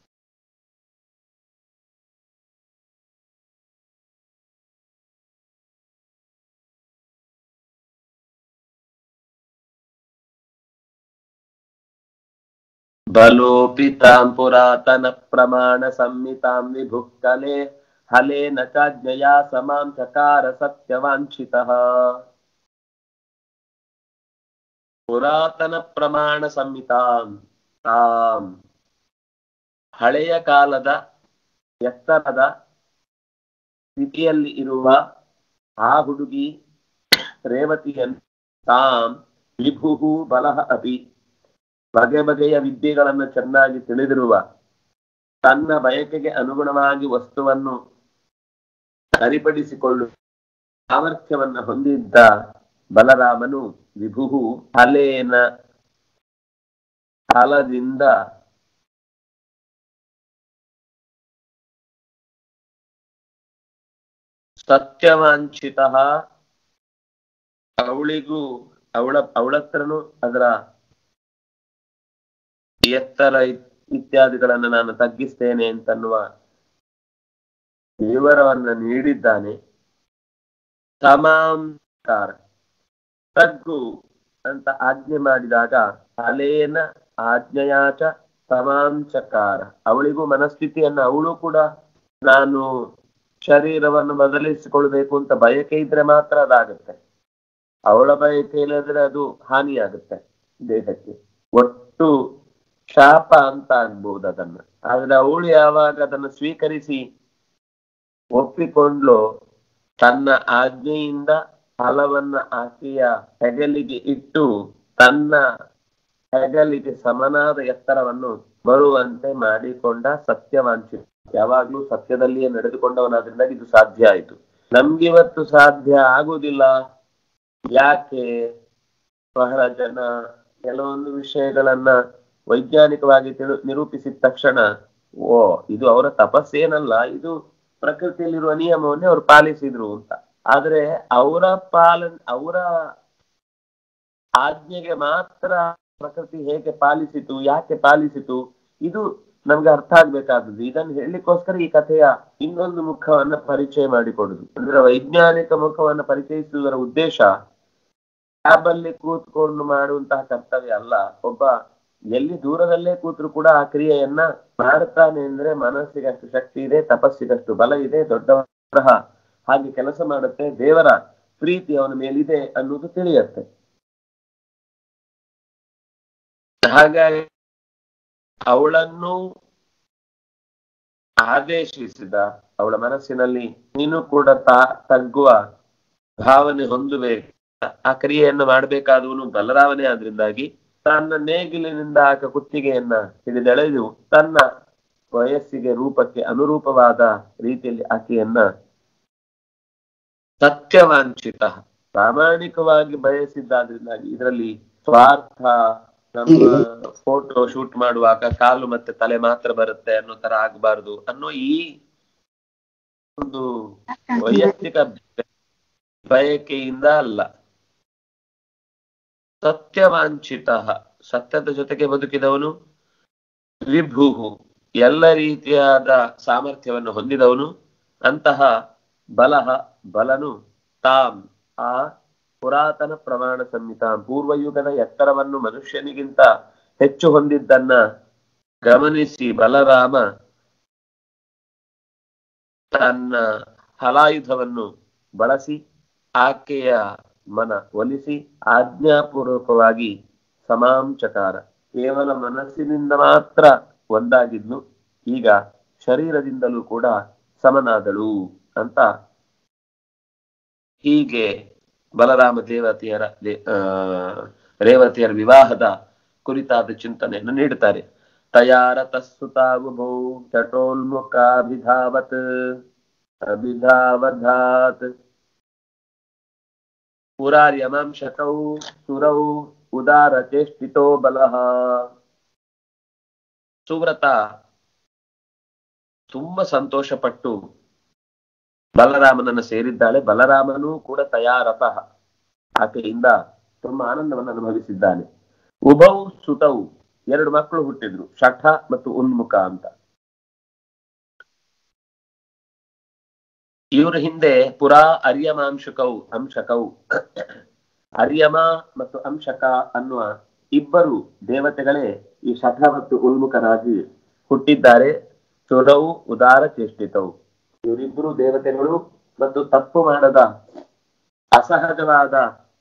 Speaker 1: ಬಲೋಪಿ ತಾಂ ಪುರಾತನ ಪ್ರಮಾಣ ಸಂಹಿತಾಂ ವಿಭುಃ ಕಲೆ ಹಲೇನ ಚಾಜ್ಞಯಾ ಸಮಾಂ ಚಕಾರ ಸತ್ಯವಾಂಛಿತಃ ಪುರಾತನ ಪ್ರಮಾಣ ಸಂಹಿತಾಂ ತಾಂ ಹಳೆಯ ಕಾಲದ ಎತ್ತರದ ಸ್ಥಿತಿಯಲ್ಲಿ ಇರುವ ಆ ಹುಡುಗಿ ರೇವತಿಯನ್ನು ತಾಂ ವಿಭುಹು ಬಲಹ ಅಪಿ ಬಗೆ ಬಗೆಯ ವಿದ್ಯೆಗಳನ್ನು ಚೆನ್ನಾಗಿ ತಿಳಿದಿರುವ ತನ್ನ ಬಯಕೆಗೆ ಅನುಗುಣವಾಗಿ ವಸ್ತುವನ್ನು ಸರಿಪಡಿಸಿಕೊಳ್ಳುವ ಸಾಮರ್ಥ್ಯವನ್ನ ಹೊಂದಿದ್ದ ಬಲರಾಮನು ವಿಭುಹು ಹಲೇನ ಹಲದಿಂದ ಸತ್ಯವಾಂಛಿತ ಅವಳಿಗೂ ಅವಳ ಅವಳತ್ರನು ಅದರ ಎತ್ತರ ಇತ್- ಇತ್ಯಾದಿಗಳನ್ನು ನಾನು ತಗ್ಗಿಸ್ತೇನೆ ಅಂತನ್ನುವ ವಿವರವನ್ನ ನೀಡಿದ್ದಾನೆ ತಮಾಂಕಾರ ತಗ್ಗು ಅಂತ ಆಜ್ಞೆ ಮಾಡಿದಾಗ ಅಲೇನ ಆಜ್ಞೆಯಾಚ ತಮಾಂಚಕಾರ ಅವಳಿಗೂ ಮನಸ್ಥಿತಿಯನ್ನ ಅವಳು ಕೂಡ ನಾನು ಶರೀರವನ್ನು ಬದಲಿಸಿಕೊಳ್ಬೇಕು ಅಂತ ಬಯಕೆ ಇದ್ರೆ ಮಾತ್ರ ಅದಾಗುತ್ತೆ ಅವಳ ಬಯಕೆ ಇಲ್ಲದ್ರೆ ಅದು ಹಾನಿಯಾಗುತ್ತೆ ದೇಹಕ್ಕೆ ಒಟ್ಟು ಶಾಪ ಅಂತ ಅನ್ಬಹುದು ಅದನ್ನ ಆದ್ರೆ ಅವಳು ಯಾವಾಗ ಅದನ್ನು ಸ್ವೀಕರಿಸಿ ಒಪ್ಪಿಕೊಂಡ್ಲು ತನ್ನ ಆಜ್ಞೆಯಿಂದ ಫಲವನ್ನ ಆಕೆಯ ಹೆಗಲಿಗೆ ಇಟ್ಟು ತನ್ನ ಹೆಗಲಿಗೆ ಸಮನಾದ ಎತ್ತರವನ್ನು ಬರುವಂತೆ ಮಾಡಿಕೊಂಡ ಸತ್ಯವಾಂಚಿ ಯಾವಾಗ್ಲೂ ಸತ್ಯದಲ್ಲಿಯೇ ನಡೆದುಕೊಂಡವನಾದ್ರಿಂದ ಇದು ಸಾಧ್ಯ ಆಯಿತು ನಮ್ಗಿವತ್ತು ಸಾಧ್ಯ ಆಗುವುದಿಲ್ಲ ಯಾಕೆ ಬಹಳ ಜನ ಕೆಲವೊಂದು ವಿಷಯಗಳನ್ನ ವೈಜ್ಞಾನಿಕವಾಗಿ ತಿಳು ನಿರೂಪಿಸಿದ ತಕ್ಷಣ ಓ ಇದು ಅವರ ತಪಸ್ಸೇನಲ್ಲ ಇದು ಪ್ರಕೃತಿಯಲ್ಲಿರುವ ನಿಯಮವನ್ನೇ ಅವ್ರು ಪಾಲಿಸಿದ್ರು ಅಂತ ಆದ್ರೆ ಅವರ ಪಾಲನ್ ಅವರ ಆಜ್ಞೆಗೆ ಮಾತ್ರ ಪ್ರಕೃತಿ ಹೇಗೆ ಪಾಲಿಸಿತು ಯಾಕೆ ಪಾಲಿಸಿತು ಇದು ನಮ್ಗೆ ಅರ್ಥ ಆಗ್ಬೇಕಾದದ್ದು ಇದನ್ನು ಹೇಳಲಿಕ್ಕೋಸ್ಕರ ಈ ಕಥೆಯ ಇನ್ನೊಂದು ಮುಖವನ್ನ ಪರಿಚಯ ಮಾಡಿಕೊಡುದು ಅಂದ್ರೆ ವೈಜ್ಞಾನಿಕ ಮುಖವನ್ನ ಪರಿಚಯಿಸುವುದರ ಉದ್ದೇಶ ಲ್ಯಾಬ್ ಅಲ್ಲಿ ಕೂತ್ಕೊಂಡು ಮಾಡುವಂತಹ ಕರ್ತವ್ಯ ಅಲ್ಲ ಒಬ್ಬ ಎಲ್ಲಿ ದೂರದಲ್ಲೇ ಕೂತ್ರು ಕೂಡ ಆ ಕ್ರಿಯೆಯನ್ನ ಮಾಡ್ತಾನೆ ಅಂದ್ರೆ ಮನಸ್ಸಿಗೆ ಅಷ್ಟು ಶಕ್ತಿ ಇದೆ ತಪಸ್ಸಿಗಷ್ಟು ಬಲ ಇದೆ ದೊಡ್ಡ ಗ್ರಹ ಹಾಗೆ ಕೆಲಸ ಮಾಡುತ್ತೆ ದೇವರ ಪ್ರೀತಿ ಅವನ ಮೇಲಿದೆ ಅನ್ನೋದು ತಿಳಿಯತ್ತೆ ಹಾಗಾಗಿ ಅವಳನ್ನು ಆದೇಶಿಸಿದ ಅವಳ ಮನಸ್ಸಿನಲ್ಲಿ ನೀನು ಕೂಡ ತಾ ತಗ್ಗುವ ಭಾವನೆ ಹೊಂದಬೇಕು ಆ ಕ್ರಿಯೆಯನ್ನು ಮಾಡಬೇಕಾದವನು ಬಲರಾಮನೇ ಆದ್ರಿಂದಾಗಿ ತನ್ನ ನೇಗಿಲಿನಿಂದ ಆಕ ಕುತ್ತಿಗೆಯನ್ನ ಹಿಡಿದೆಳೆದು ತನ್ನ ವಯಸ್ಸಿಗೆ ರೂಪಕ್ಕೆ ಅನುರೂಪವಾದ ರೀತಿಯಲ್ಲಿ ಆಕೆಯನ್ನ ಸತ್ಯವಾಂಚಿತ ಪ್ರಾಮಾಣಿಕವಾಗಿ ಬಯಸಿದ್ದಾದ್ರಿಂದಾಗಿ ಇದರಲ್ಲಿ ಸ್ವಾರ್ಥ ನಮ್ಮ ಫೋಟೋ ಶೂಟ್ ಮಾಡುವಾಗ ಕಾಲು ಮತ್ತೆ ತಲೆ ಮಾತ್ರ ಬರುತ್ತೆ ಅನ್ನೋ ತರ ಆಗ್ಬಾರ್ದು ಅನ್ನೋ ಈ ಒಂದು ವೈಯಕ್ತಿಕ ಬಯಕೆಯಿಂದ ಅಲ್ಲ ಸತ್ಯವಾಂಚಿತ ಸತ್ಯದ ಜೊತೆಗೆ ಬದುಕಿದವನು ವಿಭುಹು ಎಲ್ಲ ರೀತಿಯಾದ ಸಾಮರ್ಥ್ಯವನ್ನು ಹೊಂದಿದವನು ಅಂತಹ ಬಲಹ ಬಲನು ತಾಂ ಆ ಪುರಾತನ ಪ್ರಮಾಣ ಸಂಹಿತ ಪೂರ್ವಯುಗದ ಎತ್ತರವನ್ನು ಮನುಷ್ಯನಿಗಿಂತ ಹೆಚ್ಚು ಹೊಂದಿದ್ದನ್ನ ಗಮನಿಸಿ ಬಲರಾಮ ತನ್ನ ಹಲಾಯುಧವನ್ನು ಬಳಸಿ ಆಕೆಯ ಮನ ಒಲಿಸಿ ಆಜ್ಞಾಪೂರ್ವಕವಾಗಿ ಸಮಾಂಚಕಾರ ಕೇವಲ ಮನಸ್ಸಿನಿಂದ ಮಾತ್ರ ಒಂದಾಗಿದ್ನು ಈಗ ಶರೀರದಿಂದಲೂ ಕೂಡ ಸಮನಾದಳು ಅಂತ ಹೀಗೆ ಬಲರಾಮ ದೇವತೆಯರ ದೇ- ಆ, ರೇವತಿಯರ ವಿವಾಹದ ಕುರಿತಾದ ಚಿಂತನೆಯನ್ನು ನೀಡುತ್ತಾರೆ ತಯಾರತ ಸುತಾವುಭೌ ಚಟೋಲ್ಮುಖಾಭಿಧಾವತ್ ಅಭಿಧಾವಧಾತ್ ಪುರಾರ್ಯಮಾಂಶಕೌ ಸುರೌ ಉದಾರ ಚೇಷ್ಟಿತೋ ಬಲಃ ಸುವ್ರತ ತುಂಬಾ ಸಂತೋಷಪಟ್ಟು ಬಲರಾಮನನ್ನು ಸೇರಿದ್ದಾಳೆ ಬಲರಾಮನೂ ಕೂಡ ತಯಾರತ ಆಕೆಯಿಂದ ತುಂಬಾ ಆನಂದವನ್ನು ಅನುಭವಿಸಿದ್ದಾನೆ ಉಭೌ ಸುತೌ ಎರಡು ಮಕ್ಕಳು ಹುಟ್ಟಿದ್ರು ಶಠ ಮತ್ತು ಉನ್ಮುಖ ಅಂತ ಇವ್ರ ಹಿಂದೆ ಪುರಾ ಅರ್ಯಮಾಂಶಕೌ ಅಂಶಕೌ ಅರ್ಯಮ ಮತ್ತು ಅಂಶಕ ಅನ್ನುವ ಇಬ್ಬರು ದೇವತೆಗಳೇ ಈ ಶಠ ಮತ್ತು ಉನ್ಮುಖರಾಗಿ ಹುಟ್ಟಿದ್ದಾರೆ ಸುರವು ಉದಾರ ಚೇಷ್ಟಿತವು ಇವರಿಬ್ಬರು ದೇವತೆಗಳು ಮತ್ತು ತಪ್ಪು ಮಾಡದ ಅಸಹಜವಾದ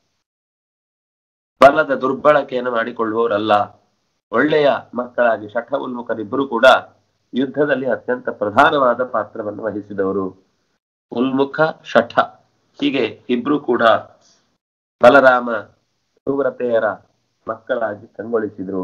Speaker 1: ಬಲದ ದುರ್ಬಳಕೆಯನ್ನು ಮಾಡಿಕೊಳ್ಳುವವರಲ್ಲ ಒಳ್ಳೆಯ ಮಕ್ಕಳಾಗಿ ಶಠ ಉನ್ಮುಖರಿಬ್ಬರು ಕೂಡ ಯುದ್ಧದಲ್ಲಿ ಅತ್ಯಂತ ಪ್ರಧಾನವಾದ ಪಾತ್ರವನ್ನು ವಹಿಸಿದವರು ಉನ್ಮುಖ ಶಠ ಹೀಗೆ ಇಬ್ರು ಕೂಡ ಬಲರಾಮ ಸುವ್ರತೆಯರ ಮಕ್ಕಳಾಗಿ ಕಂಗೊಳಿಸಿದ್ರು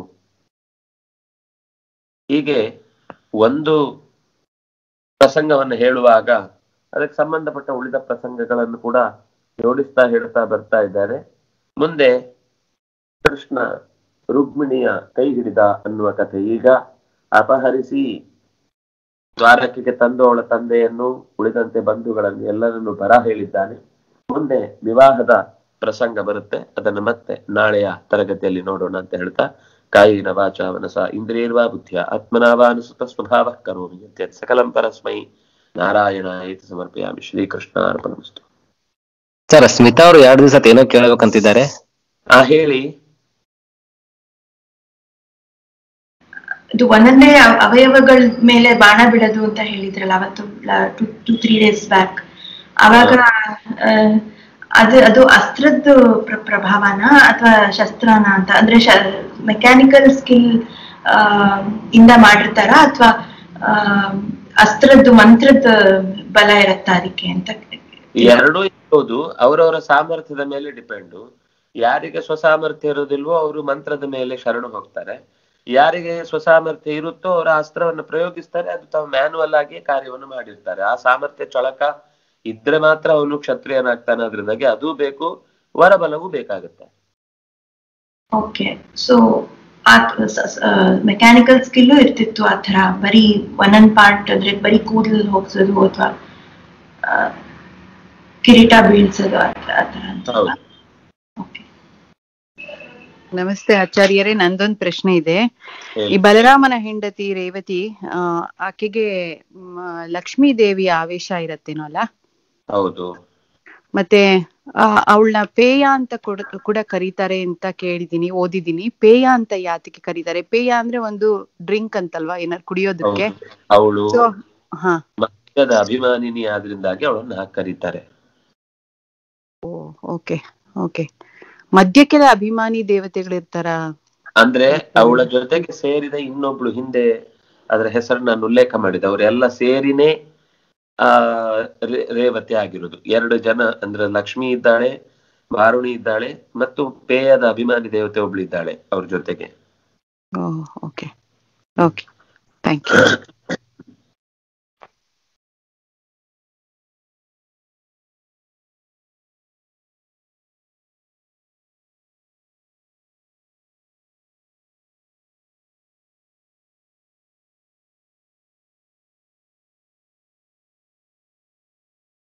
Speaker 1: ಹೀಗೆ ಒಂದು ಪ್ರಸಂಗವನ್ನು ಹೇಳುವಾಗ ಅದಕ್ಕೆ ಸಂಬಂಧಪಟ್ಟ ಉಳಿದ ಪ್ರಸಂಗಗಳನ್ನು ಕೂಡ ಜೋಡಿಸ್ತಾ ಹೇಳ್ತಾ ಬರ್ತಾ ಇದ್ದಾರೆ ಮುಂದೆ ಕೃಷ್ಣ ರುಕ್ಮಿಣಿಯ ಕೈ ಹಿಡಿದ ಅನ್ನುವ ಕಥೆ ಈಗ ಅಪಹರಿಸಿ ದ್ವಾರಕೆಗೆ ತಂದು ಅವಳ ತಂದೆಯನ್ನು ಉಳಿದಂತೆ ಬಂಧುಗಳನ್ನು ಎಲ್ಲರನ್ನು ಬರ ಹೇಳಿದ್ದಾನೆ ಮುಂದೆ ವಿವಾಹದ ಪ್ರಸಂಗ ಬರುತ್ತೆ ಅದನ್ನು ಮತ್ತೆ ನಾಳೆಯ ತರಗತಿಯಲ್ಲಿ ನೋಡೋಣ ಅಂತ ಹೇಳ್ತಾ ಕಾಯಿನ ವಾಚ ಮನಸ ಇಂದ್ರಿಯರ್ವಾ ಬುದ್ಧಿಯ ಆತ್ಮನಾವಾನುಸುತ ಸ್ವಭಾವ ಕರೋಮಿ ಯದ್ಯತ್ ಸಕಲಂ ಪರಸ್ಮೈ ನಾರಾಯಣ ಸಮರ್ಪಯಾಮಿ ಶ್ರೀಕೃಷ್ಣ ಅರ್ಪಣಮಸ್ತು
Speaker 2: ಸರ್ ಸ್ಮಿತಾ ಅವರು ಎರಡು ದಿವಸ ಏನೋ ಕೇಳಬೇಕಂತಿದ್ದಾರೆ
Speaker 1: ಆ ಹೇಳಿ
Speaker 3: ಇದು ಒಂದೊಂದೇ ಅವ- ಅವಯವಗಳ ಮೇಲೆ ಬಾಣ ಬಿಡೋದು ಅಂತ ಹೇಳಿದ್ರಲ್ಲ ಅವತ್ತು ಟು ತ್ರೀ ಡೇಸ್ ಬ್ಯಾಕ್ ಅವಾಗ ಆ, ಅದು ಅದು ಅಸ್ತ್ರದ್ದು ಪ್ರ- ಪ್ರಭಾವನ ಅಥವಾ ಶಸ್ತ್ರನ ಅಂತ ಅಂದ್ರೆ ಮೆಕ್ಯಾನಿಕಲ್ ಸ್ಕಿಲ್ ಇಂದ ಮಾಡಿರ್ತಾರ ಅಥವಾ ಅಸ್ತ್ರದ್ದು ಮಂತ್ರದ ಬಲ ಇರತ್ತಾ ಅದಕ್ಕೆ ಅಂತ
Speaker 1: ಎರಡೂ ಇರ್ಬೋದು ಅವರವರ ಸಾಮರ್ಥ್ಯದ ಮೇಲೆ ಡಿಪೆಂಡು ಯಾರಿಗೆ ಸ್ವಸಾಮರ್ಥ್ಯ ಇರೋದಿಲ್ವೋ ಅವರು ಮಂತ್ರದ ಮೇಲೆ ಶರಣು ಹೋಗ್ತಾರೆ ಯಾರಿಗೆ ಸ್ವಸಾಮರ್ಥ್ಯ ಇರುತ್ತೋ ಅವರ ಅಸ್ತ್ರವನ್ನು ಪ್ರಯೋಗಿಸ್ತಾರೆ ಅದು ತಾವು ಮ್ಯಾನುವಲ್ ಆಗಿ ಕಾರ್ಯವನ್ನು ಮಾಡಿರ್ತಾರೆ ಆ ಸಾಮರ್ಥ್ಯ ಚಳಕ ಇದ್ರೆ ಮಾತ್ರ ಅವನು ಕ್ಷತ್ರಿಯನಾಗ್ತಾನೆ ಅದರಿಂದಾಗಿ ಅದು ಬೇಕು ವರಬಲವೂ ಬೇಕಾಗುತ್ತೆ
Speaker 3: ಓಕೆ ಸೊ ಆ ಮೆಕ್ಯಾನಿಕಲ್ ಸ್ಕಿಲ್ಲು ಇರ್ತಿತ್ತು ಆ ಥರ ಬರೀ ಒಂದೊಂದ್ ಪಾರ್ಟ್ ಅಂದ್ರೆ ಬರೀ ಕೂದಲು ಹೋಗ್ಸೋದು ಅಥವಾ ಕಿರೀಟ ಬೀಳ್ಸೋದು ಆ ಥರ ಆ ಥರ ಅಂತ
Speaker 1: ಹೌದು
Speaker 3: ಓಕೆ
Speaker 4: ನಮಸ್ತೆ ಆಚಾರ್ಯರೇ ನಂದೊಂದ್ ಪ್ರಶ್ನೆ ಇದೆ
Speaker 1: ಹೇಳಿ.
Speaker 4: ಈ ಬಲರಾಮನ ಹೆಂಡತಿ ರೇವತಿ ಆ ಆಕೆಗೆ ಮ, ಲಕ್ಷ್ಮೀ ದೇವಿಯ ಆವೇಶ ಇರತ್ತೇನೋ ಅಲ್ಲ
Speaker 1: ಹೌದು
Speaker 4: ಮತ್ತೆ ಅವಳನ್ನ ಪೇಯ ಅಂತ ಕೂಡ ಕೂಡ ಕರೀತಾರೆ ಅಂತ ಕೇಳಿದೀನಿ ಓದಿದೀನಿ ಪೇಯ ಅಂತ ಯಾತಕ್ಕೆ ಕರೀತಾರೆ ಪೇಯ ಅಂದ್ರೆ ಒಂದು ಡ್ರಿಂಕ್ ಅಂತಲ್ವಾ ಏನಾರು ಕುಡಿಯೋದಕ್ಕೆ
Speaker 1: ಹೌದು ಅವಳು
Speaker 4: ಸೊ ಹಾ
Speaker 1: ಮದ್ಯದ ಅಭಿಮಾನಿನಿ ಆದ್ರಿಂದಾಗಿ ಅವಳನ್ನ ಹಾಗೆ ಕರೀತಾರೆ
Speaker 4: ಓ ಓಕೆ ಓಕೆ ಮದ್ಯಕ್ಕೆಲ್ಲ ಅಭಿಮಾನಿ ದೇವತೆಗಳಿರ್ತಾರ
Speaker 1: ಅಂದ್ರೆ ಅವಳ ಜೊತೆಗೆ ಸೇರಿದ ಇನ್ನೊಬ್ಳು ಹಿಂದೆ ಅದರ ಹೆಸರು ನಾನು ಉಲ್ಲೇಖ ಮಾಡಿದೆ ಅವರೆಲ್ಲ ಸೇರಿನೇ ಆ ರೇ- ರೇವತಿ ಆಗಿರೋದು ಎರಡು ಜನ ಅಂದ್ರೆ ಲಕ್ಷ್ಮಿ ಇದ್ದಾಳೆ ವಾರುಣಿ ಇದ್ದಾಳೆ ಮತ್ತು ಪೇಯದ ಅಭಿಮಾನಿ ದೇವತೆ ಒಬ್ಳು ಇದ್ದಾಳೆ ಅವ್ರ ಜೊತೆಗೆ
Speaker 4: oh okay okay thank you